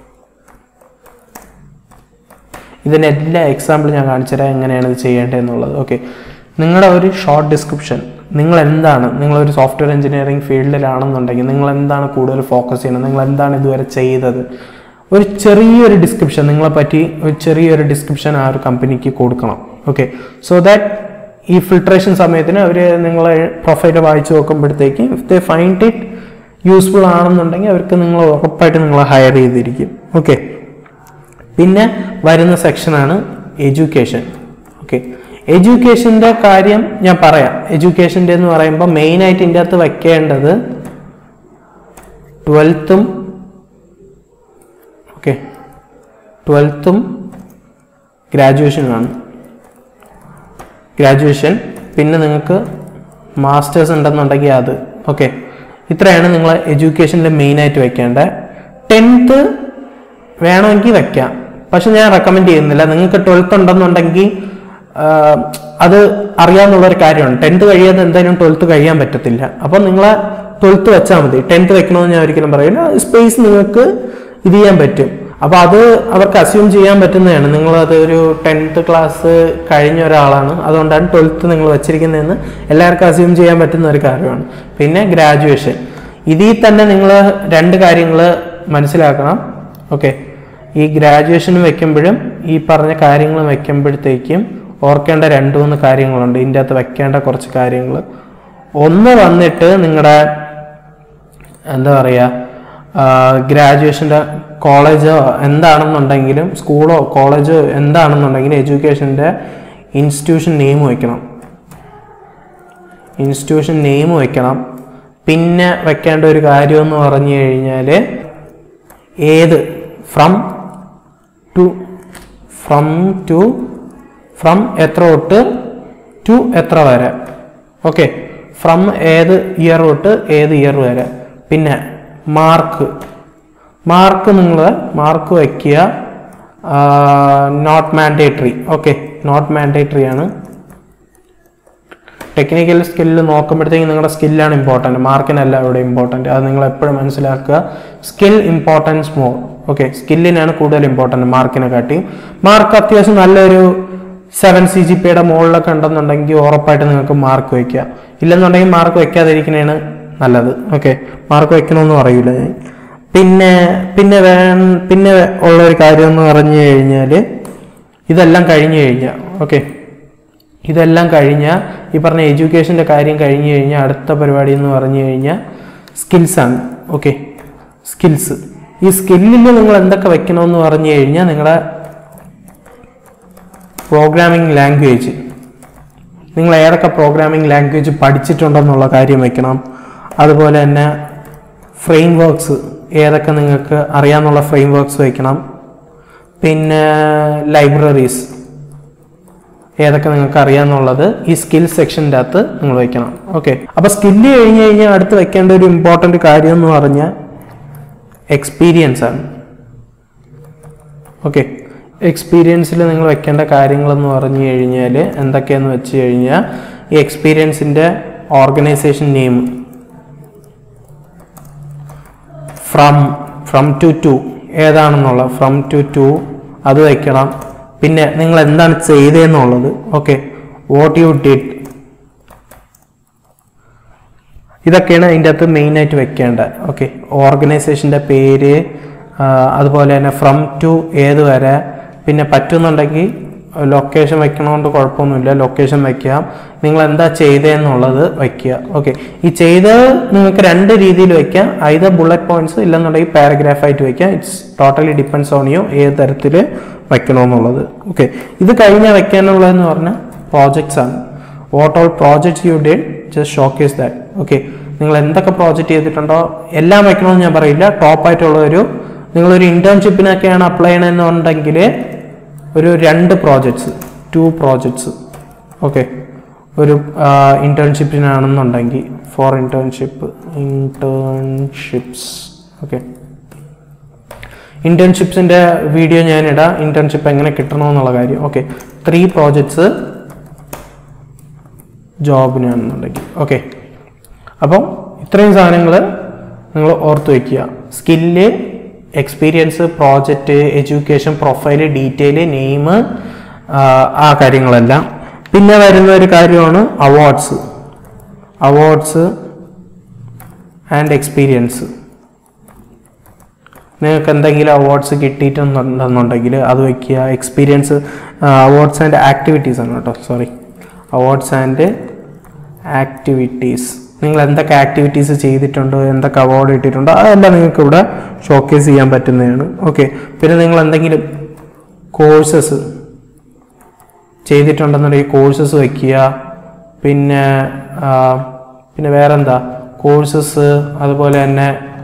Speaker 2: ഇതിൻ്റെ എല്ലാ എക്സാമ്പിൾ ഞാൻ കാണിച്ചു തരാം എങ്ങനെയാണ് ഇത് ചെയ്യേണ്ടതെന്നുള്ളത് ഓക്കെ നിങ്ങളുടെ ഒരു ഷോർട്ട് ഡിസ്ക്രിപ്ഷൻ നിങ്ങൾ എന്താണ് നിങ്ങളൊരു സോഫ്റ്റ്വെയർ എഞ്ചിനീയറിംഗ് ഫീൽഡിലാണെന്നുണ്ടെങ്കിൽ നിങ്ങൾ എന്താണ് കൂടുതൽ ഫോക്കസ് ചെയ്യുന്നത് നിങ്ങൾ എന്താണ് ഇതുവരെ ചെയ്തത് ഒരു ചെറിയൊരു ഡിസ്ക്രിപ്ഷൻ നിങ്ങളെ പറ്റി ഒരു ചെറിയൊരു ഡിസ്ക്രിപ്ഷൻ ആ ഒരു കമ്പനിക്ക് കൊടുക്കണം ഓക്കെ സോ ദാറ്റ് ഈ ഫിൽട്രേഷൻ സമയത്തിന് അവർ നിങ്ങളെ പ്രൊഫൈൽ വായിച്ചു നോക്കുമ്പോഴത്തേക്ക് if they find it useful ആണെന്നുണ്ടെങ്കിൽ അവർക്ക് നിങ്ങൾ ഉറപ്പായിട്ട് നിങ്ങളെ ഹയർ ചെയ്തിരിക്കും ഓക്കെ പിന്നെ വരുന്ന സെക്ഷനാണ് എഡ്യൂക്കേഷൻ ഓക്കെ എഡ്യൂക്കേഷൻ്റെ കാര്യം ഞാൻ പറയാം എഡ്യൂക്കേഷൻ്റെ എന്ന് പറയുമ്പോൾ മെയിനായിട്ട് ഇതിൻ്റെ അകത്ത് വയ്ക്കേണ്ടത് ട്വൽത്തും ഓക്കെ ട്വൽത്തും ഗ്രാജുവേഷനുമാണ് ഗ്രാജുവേഷൻ പിന്നെ നിങ്ങൾക്ക് മാസ്റ്റേഴ്സ് ഉണ്ടെന്നുണ്ടെങ്കിൽ അത് ഓക്കെ ഇത്രയാണ് നിങ്ങൾ എഡ്യൂക്കേഷനിൽ മെയിനായിട്ട് വെക്കേണ്ടത് ടെൻത്ത് വേണമെങ്കിൽ വെക്കാം പക്ഷെ ഞാൻ റെക്കമെൻഡ് ചെയ്യുന്നില്ല നിങ്ങൾക്ക് ട്വൽത്ത് ഉണ്ടെന്നുണ്ടെങ്കിൽ ആഹ്, അത് അറിയാവുന്ന ഒരു കാര്യമാണ് ടെൻത്ത് കഴിയാതെ എന്തായാലും ട്വൽത്ത് കഴിയാൻ പറ്റത്തില്ല അപ്പം നിങ്ങൾ ട്വൽത്ത് വെച്ചാൽ മതി ടെൻത്ത് വെക്കണമെന്ന് ഞാൻ ഒരിക്കലും പറയില്ല സ്പേസ് നിങ്ങൾക്ക് ഇത് ചെയ്യാൻ പറ്റും അപ്പോൾ അത് അവർക്ക് അസ്യൂം ചെയ്യാൻ പറ്റുന്നതാണ് നിങ്ങൾ അത് ഒരു ടെൻത്ത് ക്ലാസ് കഴിഞ്ഞ ഒരാളാണ് അതുകൊണ്ടാണ് ട്വൽത്ത് നിങ്ങൾ വെച്ചിരിക്കുന്നതെന്ന് എല്ലാവർക്കും അസ്യൂം ചെയ്യാൻ പറ്റുന്ന ഒരു കാര്യമാണ് പിന്നെ ഗ്രാജുവേഷൻ ഇതിൽ തന്നെ നിങ്ങൾ രണ്ട് കാര്യങ്ങൾ മനസ്സിലാക്കണം ഓക്കെ ഈ ഗ്രാജുവേഷൻ വെക്കുമ്പോഴും ഈ പറഞ്ഞ കാര്യങ്ങൾ വെക്കുമ്പോഴത്തേക്കും ഓർക്കേണ്ട രണ്ട് മൂന്ന് കാര്യങ്ങളുണ്ട് ഇതിൻ്റെ അകത്ത് വെക്കേണ്ട കുറച്ച് കാര്യങ്ങൾ ഒന്ന് വന്നിട്ട് നിങ്ങളുടെ എന്താ പറയുക ഗ്രാജുവേഷൻ്റെ കോളേജോ എന്താണെന്നുണ്ടെങ്കിലും സ്കൂളോ കോളേജോ എന്താണെന്നുണ്ടെങ്കിലും എഡ്യൂക്കേഷൻ്റെ ഇൻസ്റ്റിറ്റ്യൂഷൻ നെയിം വയ്ക്കണം ഇൻസ്റ്റിറ്റ്യൂഷൻ നെയിം വയ്ക്കണം പിന്നെ വെക്കേണ്ട ഒരു കാര്യം എന്ന് പറഞ്ഞു കഴിഞ്ഞാൽ ഏത് from to from to from എത്ര തൊട്ട് ടു എത്ര വരെ ഓക്കെ ഫ്രം ഏത് ഇയർ തൊട്ട് ഏത് ഇയർ വരെ പിന്നെ മാർക്ക് മാർക്ക് നിങ്ങൾ മാർക്ക് വയ്ക്കുക not mandatory okay not mandatory ആണ് ടെക്നിക്കൽ സ്കില്ല് നോക്കുമ്പോഴത്തേക്കും നിങ്ങളുടെ സ്കില്ലാണ് ഇമ്പോർട്ടൻറ്റ് മാർക്കിനല്ല ഇവിടെ ഇമ്പോർട്ടൻറ്റ് അത് നിങ്ങൾ എപ്പോഴും മനസ്സിലാക്കുക സ്കിൽ ഇമ്പോർട്ടൻസ് മോർ ഓക്കെ സ്കില്ലിനാണ് കൂടുതൽ ഇമ്പോർട്ടൻറ്റ് മാർക്കിനെ കാട്ടി മാർക്ക് അത്യാവശ്യം നല്ലൊരു സെവൻ സി ജി പിയുടെ മുകളിലൊക്കെ ഉണ്ടെന്നുണ്ടെങ്കിൽ ഉറപ്പായിട്ട് നിങ്ങൾക്ക് മാർക്ക് വയ്ക്കുക ഇല്ലെന്നുണ്ടെങ്കിൽ മാർക്ക് വയ്ക്കാതിരിക്കുന്നതാണ് നല്ലത് ഓക്കെ മാർക്ക് വയ്ക്കണമെന്ന് പറയൂല ഞാൻ പിന്നെ പിന്നെ വേ പിന്നെ ഉള്ള ഒരു കാര്യം എന്ന് പറഞ്ഞു കഴിഞ്ഞാൽ ഇതെല്ലാം കഴിഞ്ഞു കഴിഞ്ഞാൽ ഓക്കെ ഇതെല്ലാം കഴിഞ്ഞാൽ ഈ പറഞ്ഞ എഡ്യൂക്കേഷൻ്റെ കാര്യം കഴിഞ്ഞു കഴിഞ്ഞാൽ അടുത്ത പരിപാടി എന്ന് പറഞ്ഞു കഴിഞ്ഞാൽ സ്കിൽസാണ് ഓക്കെ സ്കിൽസ് ഈ സ്കില്ലിൽ നിങ്ങൾ എന്തൊക്കെ വെക്കണമെന്ന് പറഞ്ഞു കഴിഞ്ഞാൽ നിങ്ങളുടെ പ്രോഗ്രാമിംഗ് ലാംഗ്വേജ് നിങ്ങൾ ഏതൊക്കെ പ്രോഗ്രാമിംഗ് ലാംഗ്വേജ് പഠിച്ചിട്ടുണ്ടെന്നുള്ള കാര്യം വെക്കണം അതുപോലെ തന്നെ ഫ്രെയിം വർക്ക്സ് ഏതൊക്കെ നിങ്ങൾക്ക് അറിയാമെന്നുള്ള ഫ്രെയിം വർക്ക്സ് വെക്കണം പിന്നെ ലൈബ്രറീസ് ഏതൊക്കെ നിങ്ങൾക്ക് അറിയാമെന്നുള്ളത് ഈ സ്കിൽ സെക്ഷൻ്റെ അകത്ത് നിങ്ങൾ വെക്കണം ഓക്കെ അപ്പോൾ സ്കില്ല് കഴിഞ്ഞ് കഴിഞ്ഞാൽ അടുത്ത് വെക്കേണ്ട ഒരു ഇമ്പോർട്ടൻ്റ് കാര്യം എന്ന് പറഞ്ഞാൽ എക്സ്പീരിയൻസ് ആണ് ഓക്കെ എക്സ്പീരിയൻസിൽ നിങ്ങൾ വെക്കേണ്ട കാര്യങ്ങളെന്ന് പറഞ്ഞു കഴിഞ്ഞാൽ എന്തൊക്കെയാന്ന് വെച്ച് കഴിഞ്ഞാൽ ഈ എക്സ്പീരിയൻസിൻ്റെ organisation name from from to to ഏതാണെന്നുള്ള ഫ്രം ടു ടു അത് വയ്ക്കണം പിന്നെ നിങ്ങൾ എന്താണ് ചെയ്തതെന്നുള്ളത് ഓക്കെ വാട്ട് യു ഡിഡ് ഇതൊക്കെയാണ് അതിൻ്റെ അകത്ത് മെയിനായിട്ട് വെക്കേണ്ടത് ഓക്കെ ഓർഗനൈസേഷൻ്റെ പേര് ആ, അതുപോലെ തന്നെ ഫ്രം ടു ഏത് വരെ പിന്നെ പറ്റുന്നുണ്ടെങ്കിൽ ലൊക്കേഷൻ വെക്കണോണ്ട് കുഴപ്പമൊന്നുമില്ല ലൊക്കേഷൻ വെക്കാം നിങ്ങൾ എന്താ ചെയ്തതെന്നുള്ളത് വയ്ക്കുക ഓക്കെ ഈ ചെയ്തത് നിങ്ങൾക്ക് രണ്ട് രീതിയിൽ വെക്കാം ഐതർ ബുള്ളറ്റ് പോയിന്റ്സ് ഇല്ലെന്നുണ്ടെങ്കിൽ പാരഗ്രാഫ് ആയിട്ട് വെക്കാം it's totally depends on you ഏത് തരത്തിൽ വെക്കണമെന്നുള്ളത് ഓക്കെ ഇത് കഴിഞ്ഞാൽ വെക്കാനുള്ളതെന്ന് പറഞ്ഞാൽ പ്രോജക്ട്സ് ആണ് what all projects you did just showcase that okay നിങ്ങൾ എന്തൊക്കെ പ്രോജക്റ്റ് ചെയ്തിട്ടുണ്ടോ എല്ലാം വെക്കണമെന്ന് ഞാൻ പറയില്ല ടോപ്പ് ആയിട്ടുള്ള ഒരു നിങ്ങളൊരു ഇന്റേൺഷിപ്പിനൊക്കെയാണ് അപ്ലൈ ചെയ്യണമെന്നുണ്ടെങ്കിൽ ഒരു രണ്ട് പ്രോജക്ട്സ് ടു പ്രോജക്ട്സ് ഓക്കെ ഒരു ഇന്റേൺഷിപ്പിനാണെന്നുണ്ടെങ്കിൽ ഫോർ ഇന്റേൺഷിപ്പ് ഇന്റേൺഷിപ്സ് ഓക്കെ ഇന്റേൺഷിപ്സിന്റെ വീഡിയോ ഞാൻ ഇടാം ഇന്റേൺഷിപ്പ് എങ്ങനെ കിട്ടണമെന്നുള്ള കാര്യം ഓക്കെ ത്രീ പ്രോജക്ട്സ് ജോബിനാണെന്നുണ്ടെങ്കിൽ ഓക്കെ അപ്പം ഇത്രയും സാധനങ്ങൾ നിങ്ങൾ ഓർത്ത് വയ്ക്കുക skill experience project education profile detail name ആ കാര്യങ്ങളെല്ലാം പിന്നെ വരുന്ന ഒരു കാര്യമാണ് അവാർഡ്സ് അവാർഡ്സ് ആൻഡ് എക്സ്പീരിയൻസ് നിങ്ങൾക്ക് എന്തെങ്കിലും അവാർഡ്സ് കിട്ടിയിട്ടുണ്ടെന്നുണ്ടെങ്കിൽ അത് വയ്ക്കുക എക്സ്പീരിയൻസ് അവാർഡ്സ് ആൻഡ് ആക്ടിവിറ്റീസ് ആണ് കേട്ടോ സോറി അവാർഡ്സ് ആൻഡ് ആക്ടിവിറ്റീസ് നിങ്ങൾ എന്തൊക്കെ ആക്ടിവിറ്റീസ് ചെയ്തിട്ടുണ്ടോ എന്തൊക്കെ അവാർഡ് കിട്ടിയിട്ടുണ്ടോ അതെല്ലാം നിങ്ങൾക്ക് ഇവിടെ ഷോക്കേസ് ചെയ്യാൻ പറ്റുന്നതാണ് ഓക്കെ പിന്നെ നിങ്ങൾ എന്തെങ്കിലും കോഴ്സസ് ചെയ്തിട്ടുണ്ടെന്നുണ്ടെങ്കിൽ കോഴ്സസ് വയ്ക്കുക പിന്നെ ആ, പിന്നെ വേറെന്താ കോഴ്സസ് അതുപോലെ തന്നെ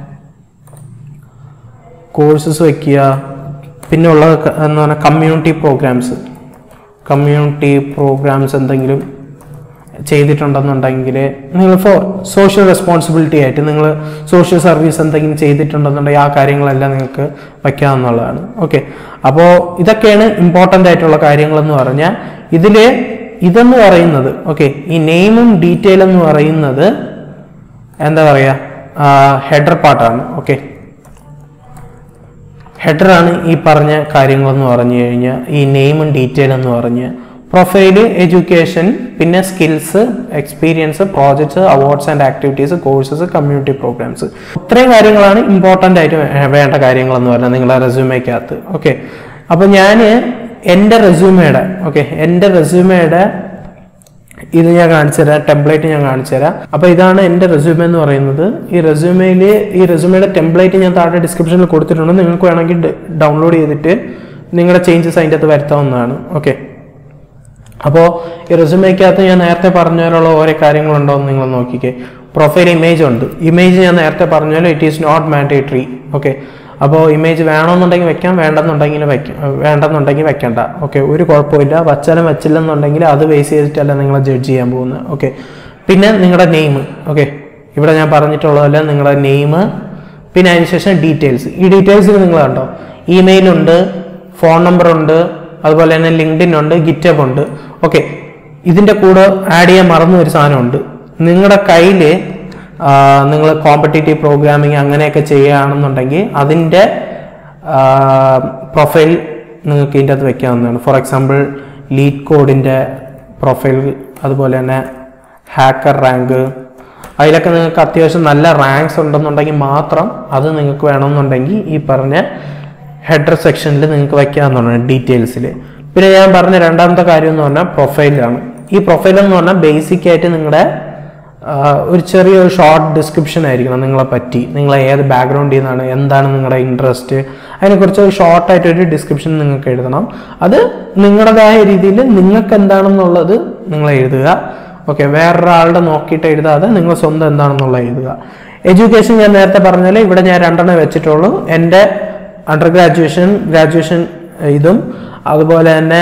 Speaker 2: കോഴ്സസ് വയ്ക്കുക പിന്നെ ഉള്ളത് ക- എന്ന് പറഞ്ഞാൽ കമ്മ്യൂണിറ്റി പ്രോഗ്രാംസ് കമ്മ്യൂണിറ്റി പ്രോഗ്രാംസ് എന്തെങ്കിലും ചെയ്തിട്ടുണ്ടെന്നുണ്ടെങ്കിൽ നിങ്ങൾ ഫോർ സോഷ്യൽ റെസ്പോൺസിബിലിറ്റി ആയിട്ട് നിങ്ങൾ സോഷ്യൽ സർവീസ് എന്തെങ്കിലും ചെയ്തിട്ടുണ്ടെന്നുണ്ടെങ്കിൽ ആ കാര്യങ്ങളെല്ലാം നിങ്ങൾക്ക് വയ്ക്കാവുന്നതാണ് ഓക്കെ അപ്പോൾ ഇതൊക്കെയാണ് ഇമ്പോർട്ടൻ്റ് ആയിട്ടുള്ള കാര്യങ്ങളെന്ന് പറഞ്ഞാൽ ഇതിൽ ഇതെന്ന് പറയുന്നത് ഓക്കെ ഈ നെയിമും ഡീറ്റെയിൽ എന്ന് പറയുന്നത് എന്താ പറയുക ഹെഡർ പാർട്ടാണ് ഓക്കെ ഹെഡറാണ് ഈ പറഞ്ഞ കാര്യങ്ങളെന്ന് പറഞ്ഞു കഴിഞ്ഞാൽ ഈ നെയിമും ഡീറ്റെയിൽ എന്ന് പറഞ്ഞ് പ്രൊഫൈല് എഡ്യൂക്കേഷൻ പിന്നെ skills experience projects awards and activities courses community programs ഇത്രയും കാര്യങ്ങളാണ് ഇമ്പോർട്ടൻ്റ് ആയിട്ട് വേ- വേണ്ട കാര്യങ്ങളെന്ന് പറഞ്ഞാൽ നിങ്ങളുടെ റെസ്യൂമേക്കകത്ത് ഓക്കെ അപ്പോൾ ഞാൻ എൻ്റെ റെസ്യൂമയുടെ ഓക്കെ എൻ്റെ റെസ്യൂമയുടെ ഇത് ഞാൻ കാണിച്ചു തരാം ടെംപ്ലേറ്റ് ഞാൻ കാണിച്ചു തരാം അപ്പോൾ ഇതാണ് എൻ്റെ റെസ്യൂമെ എന്ന് പറയുന്നത് ഈ റെസ്യൂമയിൽ ഈ റെസ്യൂമയുടെ ടെംപ്ലേറ്റ് ഞാൻ താഴെ ഡിസ്ക്രിപ്ഷനിൽ കൊടുത്തിട്ടുണ്ട് നിങ്ങൾക്ക് വേണമെങ്കിൽ ഡൗൺലോഡ് ചെയ്തിട്ട് നിങ്ങളുടെ ചേഞ്ചസ് അതിൻ്റെ അകത്ത് വരുത്താവുന്നതാണ് ഓക്കെ അപ്പോൾ ഈ റെസ്യൂമേക്കകത്ത് ഞാൻ നേരത്തെ പറഞ്ഞ പോലുള്ള ഓരോ കാര്യങ്ങളുണ്ടോ എന്ന് നിങ്ങൾ നോക്കിക്കേ പ്രൊഫൈൽ ഇമേജ് ഉണ്ട് ഇമേജ് ഞാൻ നേരത്തെ പറഞ്ഞാലും it is not mandatory okay അപ്പോൾ ഇമേജ് വേണമെന്നുണ്ടെങ്കിൽ വെക്കാം വേണ്ടെന്നുണ്ടെങ്കിൽ വെക്കാം വേണ്ടെന്നുണ്ടെങ്കിൽ വെക്കണ്ട ഓക്കെ ഒരു കുഴപ്പമില്ല വച്ചാലും വെച്ചില്ലെന്നുണ്ടെങ്കിൽ അത് ബേസ് ചെയ്തിട്ടല്ല നിങ്ങളെ ജഡ്ജ് ചെയ്യാൻ പോകുന്നത് ഓക്കെ പിന്നെ നിങ്ങളുടെ നെയിം ഓക്കെ ഇവിടെ ഞാൻ പറഞ്ഞിട്ടുള്ളതല്ല നിങ്ങളുടെ നെയിം പിന്നെ അതിനുശേഷം ഡീറ്റെയിൽസ് ഈ ഡീറ്റെയിൽസിൽ നിങ്ങൾ കണ്ടോ ഇമെയിലുണ്ട് ഫോൺ നമ്പർ ഉണ്ട് അതുപോലെ തന്നെ ലിങ്ക്ഡിൻ ഉണ്ട് ഗിറ്റബ് ഉണ്ട് ഓക്കെ ഇതിൻ്റെ കൂടെ ആഡ് ചെയ്യാൻ മറന്ന ഒരു സാധനമുണ്ട് നിങ്ങളുടെ കയ്യിൽ നിങ്ങൾ കോമ്പറ്റേറ്റീവ് പ്രോഗ്രാമിങ് അങ്ങനെയൊക്കെ ചെയ്യുകയാണെന്നുണ്ടെങ്കിൽ അതിൻ്റെ പ്രൊഫൈൽ നിങ്ങൾക്ക് ഇതിൻ്റെ അകത്ത് വെക്കാവുന്നതാണ് ഫോർ എക്സാമ്പിൾ ലീഡ് കോഡിൻ്റെ പ്രൊഫൈൽ അതുപോലെ തന്നെ ഹാക്കർ റാങ്ക് അതിലൊക്കെ നിങ്ങൾക്ക് അത്യാവശ്യം നല്ല റാങ്ക്സ് ഉണ്ടെന്നുണ്ടെങ്കിൽ മാത്രം അത് നിങ്ങൾക്ക് വേണമെന്നുണ്ടെങ്കിൽ ഈ പറഞ്ഞ ഹെഡർ സെക്ഷനിൽ നിങ്ങൾക്ക് വയ്ക്കാവുന്നതാണ് ഡീറ്റെയിൽസിൽ പിന്നെ ഞാൻ പറഞ്ഞ രണ്ടാമത്തെ കാര്യം എന്ന് പറഞ്ഞാൽ പ്രൊഫൈലാണ് ഈ പ്രൊഫൈൽ എന്ന് പറഞ്ഞാൽ ബേസിക് ആയിട്ട് നിങ്ങളുടെ ഒരു ചെറിയൊരു ഷോർട്ട് ഡിസ്ക്രിപ്ഷൻ ആയിരിക്കണം നിങ്ങളെ പറ്റി നിങ്ങൾ ഏത് ബാക്ക്ഗ്രൗണ്ടിൽ നിന്നാണ് എന്താണ് നിങ്ങളുടെ ഇൻട്രസ്റ്റ് അതിനെക്കുറിച്ച് ഒരു ഷോർട്ടായിട്ട് ഒരു ഡിസ്ക്രിപ്ഷൻ നിങ്ങൾക്ക് എഴുതണം അത് നിങ്ങളുടേതായ രീതിയിൽ നിങ്ങൾക്ക് എന്താണെന്നുള്ളത് നിങ്ങൾ എഴുതുക ഓക്കെ വേറൊരാളുടെ നോക്കിയിട്ട് എഴുതാതെ നിങ്ങൾ സ്വന്തം എന്താണെന്നുള്ളത് എഴുതുക എഡ്യൂക്കേഷൻ ഞാൻ നേരത്തെ പറഞ്ഞാൽ ഇവിടെ ഞാൻ രണ്ടെണ്ണം വെച്ചിട്ടുള്ളൂ എൻ്റെ അണ്ടർ ഗ്രാജുവേഷൻ ഗ്രാജുവേഷൻ ഇതും അതുപോലെ തന്നെ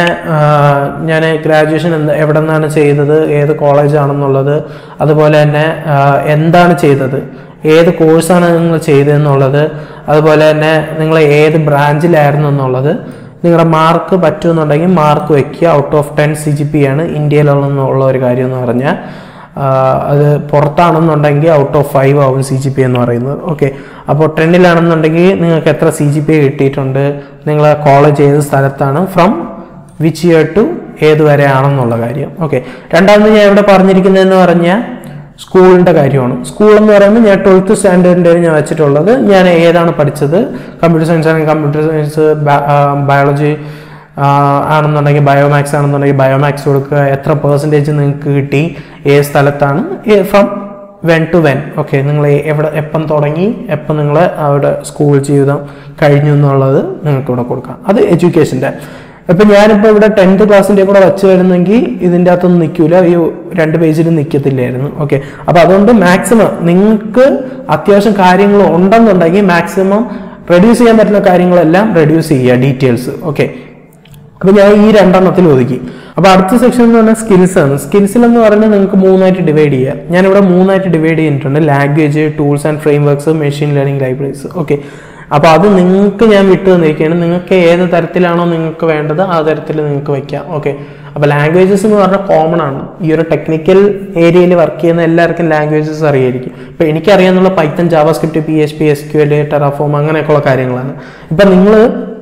Speaker 2: ഞാൻ ഗ്രാജുവേഷൻ എന്താ എവിടെ നിന്നാണ് ചെയ്തത് ഏത് കോളേജാണെന്നുള്ളത് അതുപോലെ തന്നെ ആ, എന്താണ് ചെയ്തത് ഏത് കോഴ്സാണ് നിങ്ങൾ ചെയ്തതെന്നുള്ളത് അതുപോലെ തന്നെ നിങ്ങൾ ഏത് ബ്രാഞ്ചിലായിരുന്നു എന്നുള്ളത് നിങ്ങളുടെ മാർക്ക് പറ്റുമെന്നുണ്ടെങ്കിൽ മാർക്ക് വയ്ക്കുക out of ten C G P ആണ് ഇന്ത്യയിലുള്ള ഒരു കാര്യം എന്ന് പറഞ്ഞാൽ ആ, അത് പുറത്താണെന്നുണ്ടെങ്കിൽ ഔട്ട് ഓഫ് ഫൈവ് ആവും സി ജി പി എന്ന് പറയുന്നത് ഓക്കെ അപ്പോൾ ടെന്നിലാണെന്നുണ്ടെങ്കിൽ നിങ്ങൾക്ക് എത്ര സി ജി പി കിട്ടിയിട്ടുണ്ട് നിങ്ങൾ കോളേജ് ഏത് സ്ഥലത്താണ് ഫ്രം വിച്ച് ഇയർ ടു ഏത് വരെ ആണെന്നുള്ള കാര്യം ഓക്കെ രണ്ടാമത് ഞാൻ ഇവിടെ പറഞ്ഞിരിക്കുന്നതെന്ന് പറഞ്ഞാൽ സ്കൂളിൻ്റെ കാര്യമാണ് സ്കൂൾ എന്ന് പറയുമ്പോൾ ഞാൻ ട്വൽത്ത് സ്റ്റാൻഡേർഡിൻ്റെ ഞാൻ വെച്ചിട്ടുള്ളത് ഞാൻ ഏതാണ് പഠിച്ചത് കമ്പ്യൂട്ടർ സയൻസ് ആണെങ്കിൽ കമ്പ്യൂട്ടർ സയൻസ് ബയോളജി ആണെന്നുണ്ടെങ്കിൽ ബയോമാക്സ് ആണെന്നുണ്ടെങ്കിൽ ബയോമാക്സ് കൊടുക്കുക എത്ര പെർസെൻറ്റേജ് നിങ്ങൾക്ക് കിട്ടി ഏത് സ്ഥലത്താണ് from when to when okay നിങ്ങൾ എവിടെ എപ്പം തുടങ്ങി എപ്പം നിങ്ങൾ അവിടെ സ്കൂൾ ജീവിതം കഴിഞ്ഞു എന്നുള്ളത് നിങ്ങൾക്ക് ഇവിടെ കൊടുക്കാം അത് എഡ്യൂക്കേഷൻ്റെ ഇപ്പം ഞാനിപ്പോൾ ഇവിടെ ടെൻത്ത് ക്ലാസ്സിൻ്റെ കൂടെ വച്ച് വരുന്നെങ്കിൽ ഇതിൻ്റെ അകത്തൊന്നും നിൽക്കില്ല ഈ രണ്ട് പേജിൽ നിൽക്കത്തില്ലായിരുന്നു ഓക്കെ അപ്പോൾ അതുകൊണ്ട് മാക്സിമം നിങ്ങൾക്ക് അത്യാവശ്യം കാര്യങ്ങൾ ഉണ്ടെന്നുണ്ടെങ്കിൽ മാക്സിമം റെഡ്യൂസ് ചെയ്യാൻ പറ്റുന്ന കാര്യങ്ങളെല്ലാം റെഡ്യൂസ് ചെയ്യുക ഡീറ്റെയിൽസ് ഓക്കെ അപ്പൊ ഞാൻ ഈ രണ്ടെണ്ണത്തിൽ ഒതുക്കി അപ്പൊ അടുത്ത സെക്ഷൻ എന്ന് പറഞ്ഞാൽ സ്കിൽസ് ആണ് സ്കിൽസിൽ എന്ന് പറഞ്ഞാൽ നിങ്ങൾക്ക് മൂന്നായിട്ട് ഡിവൈഡ് ചെയ്യാം ഞാനിവിടെ മൂന്നായിട്ട് ഡിവൈഡ് ചെയ്തിട്ടുണ്ട് language tools and frameworks machine learning libraries okay അപ്പോൾ അത് നിങ്ങൾക്ക് ഞാൻ വിട്ടു തന്നിരിക്കുകയാണ് നിങ്ങൾക്ക് ഏത് തരത്തിലാണോ നിങ്ങൾക്ക് വേണ്ടത് ആ തരത്തിൽ നിങ്ങൾക്ക് വയ്ക്കാം ഓക്കെ അപ്പോൾ ലാംഗ്വേജസ് എന്ന് പറഞ്ഞാൽ കോമൺ ആണ് ഈ ഒരു ടെക്നിക്കൽ ഏരിയയിൽ വർക്ക് ചെയ്യുന്ന എല്ലാവർക്കും ലാംഗ്വേജസ് അറിയായിരിക്കും ഇപ്പോൾ എനിക്കറിയാന്നുള്ള Python JavaScript P H P S Q L Terraform അങ്ങനെയൊക്കെയുള്ള കാര്യങ്ങളാണ് ഇപ്പം നിങ്ങൾ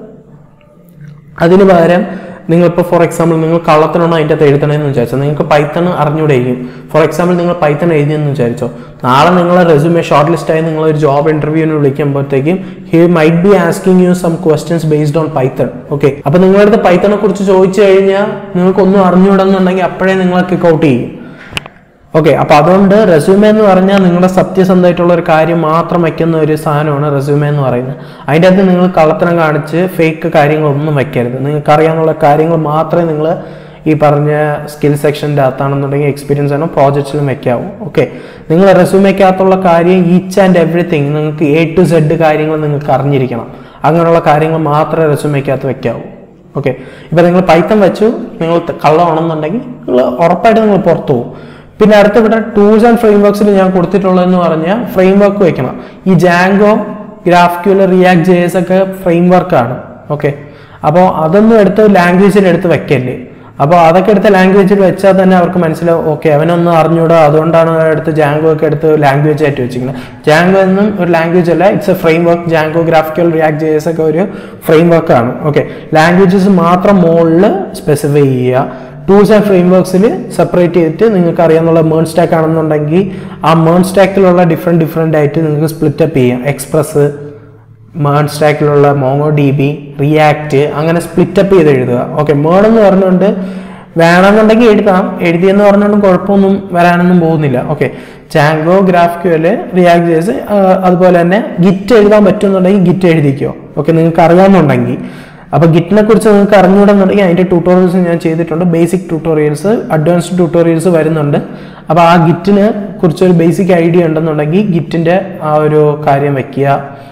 Speaker 2: അതിന് പകരം നിങ്ങളിപ്പോൾ ഫോർ എക്സാമ്പിൾ നിങ്ങൾ കള്ളത്തിനാണോ അതിൻ്റെ അകത്ത് എഴുതണമെന്ന് വിചാരിച്ചോ നിങ്ങൾക്ക് പൈത്തൺ അറിഞ്ഞൂടെയും ഫോർ എക്സാമ്പിൾ നിങ്ങൾ പൈത്തൺ എഴുതിയെന്ന് വിചാരിച്ചോ നാളെ നിങ്ങളെ റെസ്യൂമെ ഷോർട്ട് ലിസ്റ്റായി നിങ്ങൾ ഒരു ജോബ് ഇന്റർവ്യൂവിന് വിളിക്കുമ്പോഴത്തേക്കും he might be asking you some questions based on Python okay അപ്പോൾ നിങ്ങളുടെ അടുത്ത് പൈത്തണെ കുറിച്ച് ചോദിച്ചു കഴിഞ്ഞാൽ നിങ്ങൾക്കൊന്നും അറിഞ്ഞുകൂടെന്നുണ്ടെങ്കിൽ അപ്പോഴേ നിങ്ങളെ കിക്ക് ഔട്ട് ചെയ്യും ഓക്കെ അപ്പൊ അതുകൊണ്ട് റെസ്യൂമെ എന്ന് പറഞ്ഞാൽ നിങ്ങളുടെ സത്യസന്ധമായിട്ടുള്ള ഒരു കാര്യം മാത്രം വയ്ക്കുന്ന ഒരു സാധനമാണ് റെസ്യൂമെ എന്ന് പറയുന്നത് അതിൻ്റെ അകത്ത് നിങ്ങൾ കള്ളത്തരം കാണിച്ച് ഫേക്ക് കാര്യങ്ങളൊന്നും വെക്കരുത് നിങ്ങൾക്ക് അറിയാവുന്ന കാര്യങ്ങൾ മാത്രമേ നിങ്ങൾ ഈ പറഞ്ഞ സ്കിൽ സെക്ഷൻ്റെ അകത്താണെന്നുണ്ടെങ്കിൽ എക്സ്പീരിയൻസ് ആണോ പ്രോജക്ട്സിലും വെക്കാവും ഓക്കെ നിങ്ങൾ റെസ്യൂമേക്കകത്തുള്ള കാര്യം ഈച്ച് ആൻഡ് എവറിത്തിങ് നിങ്ങൾക്ക് എ ടു സെഡ് കാര്യങ്ങൾ നിങ്ങൾക്ക് അറിഞ്ഞിരിക്കണം അങ്ങനെയുള്ള കാര്യങ്ങൾ മാത്രമേ റെസ്യൂമേക്കകത്ത് വെക്കാവൂ ഓക്കെ ഇപ്പം നിങ്ങൾ പൈത്തം വെച്ചു നിങ്ങൾ കള്ളമാണെന്നുണ്ടെങ്കിൽ നിങ്ങൾ ഉറപ്പായിട്ട് നിങ്ങൾ പുറത്തു പോകും പിന്നെ അടുത്ത ഇവിടെ ടൂൾസ് ആൻഡ് ഫ്രെയിം വർക്ക്സിൽ ഞാൻ കൊടുത്തിട്ടുള്ളതെന്ന് പറഞ്ഞാൽ ഫ്രെയിം വർക്ക് വെക്കണം ഈ Django GraphQL React J S ഒക്കെ ഫ്രെയിം വർക്കാണ് ഓക്കെ അപ്പോൾ അതൊന്നും എടുത്ത് ലാംഗ്വേജിൽ എടുത്ത് വെക്കല്ലേ അപ്പോൾ അതൊക്കെ എടുത്ത് ലാംഗ്വേജിൽ വെച്ചാൽ തന്നെ അവർക്ക് മനസ്സിലാവും ഓക്കെ അവനൊന്നും അറിഞ്ഞൂടാ അതുകൊണ്ടാണ് എടുത്ത് ജാങ്കോ ഒക്കെ എടുത്ത് ലാംഗ്വേജ് ആയിട്ട് വെച്ചിരിക്കുന്നത് ജാങ്കോ എന്നും ഒരു ലാംഗ്വേജ് അല്ല it's a framework Django GraphQL React J S ഒക്കെ ഒരു ഫ്രെയിം വർക്കാണ് ഓക്കെ ലാംഗ്വേജസ് മാത്രം മുകളിൽ സ്പെസിഫൈ ചെയ്യുക ടൂൾസ് ആൻഡ് ഫ്രെയിം വർക്ക്സിൽ സെപ്പറേറ്റ് ചെയ്തിട്ട് നിങ്ങൾക്ക് അറിയാവുന്ന മേൺ സ്റ്റാക്ക് ആണെന്നുണ്ടെങ്കിൽ ആ മേൺ സ്റ്റാക്കിലുള്ള ഡിഫറെൻറ്റ് ഡിഫറെൻ്റ് ആയിട്ട് നിങ്ങൾക്ക് സ്പ്ലിറ്റ് അപ്പ് ചെയ്യാം എക്സ്പ്രസ് മേൺ സ്റ്റാക്കിലുള്ള മോങ്ങോ ഡി ബി റിയാക്ട് അങ്ങനെ സ്പ്ലിറ്റ് അപ്പ് ചെയ്ത് എഴുതുക ഓക്കെ മേൺ എന്ന് പറഞ്ഞുകൊണ്ട് വേണമെന്നുണ്ടെങ്കിൽ എഴുതാം എഴുതിയെന്ന് പറഞ്ഞുകൊണ്ട് കുഴപ്പമൊന്നും വരാനൊന്നും പോകുന്നില്ല ഓക്കെ ജാങ്കോ ഗ്രാഫ്ക്യുവല് റിയാക്ട് ചെയ്ത് അതുപോലെ തന്നെ ഗിറ്റ് എഴുതാൻ പറ്റുമെന്നുണ്ടെങ്കിൽ ഗിറ്റ് എഴുതിക്കോ ഓക്കെ നിങ്ങൾക്ക് അറിയാമെന്നുണ്ടെങ്കിൽ അപ്പോൾ ഗിറ്റിനെ കുറിച്ച് നിങ്ങൾക്ക് അറിഞ്ഞൂടെന്നുണ്ടെങ്കിൽ അതിൻ്റെ ട്യൂട്ടോറിയൽസ് ഞാൻ ചെയ്തിട്ടുണ്ട് ബേസിക് ട്യൂട്ടോറിയൽസ് അഡ്വാൻസ്ഡ് ട്യൂട്ടോറിയൽസ് വരുന്നുണ്ട് അപ്പോൾ ആ ഗിറ്റിനെ കുറിച്ച് ഒരു ബേസിക് ഐഡിയ ഉണ്ടെന്നുണ്ടെങ്കിൽ ഗിറ്റിൻ്റെ ആ ഒരു കാര്യം വെക്കുക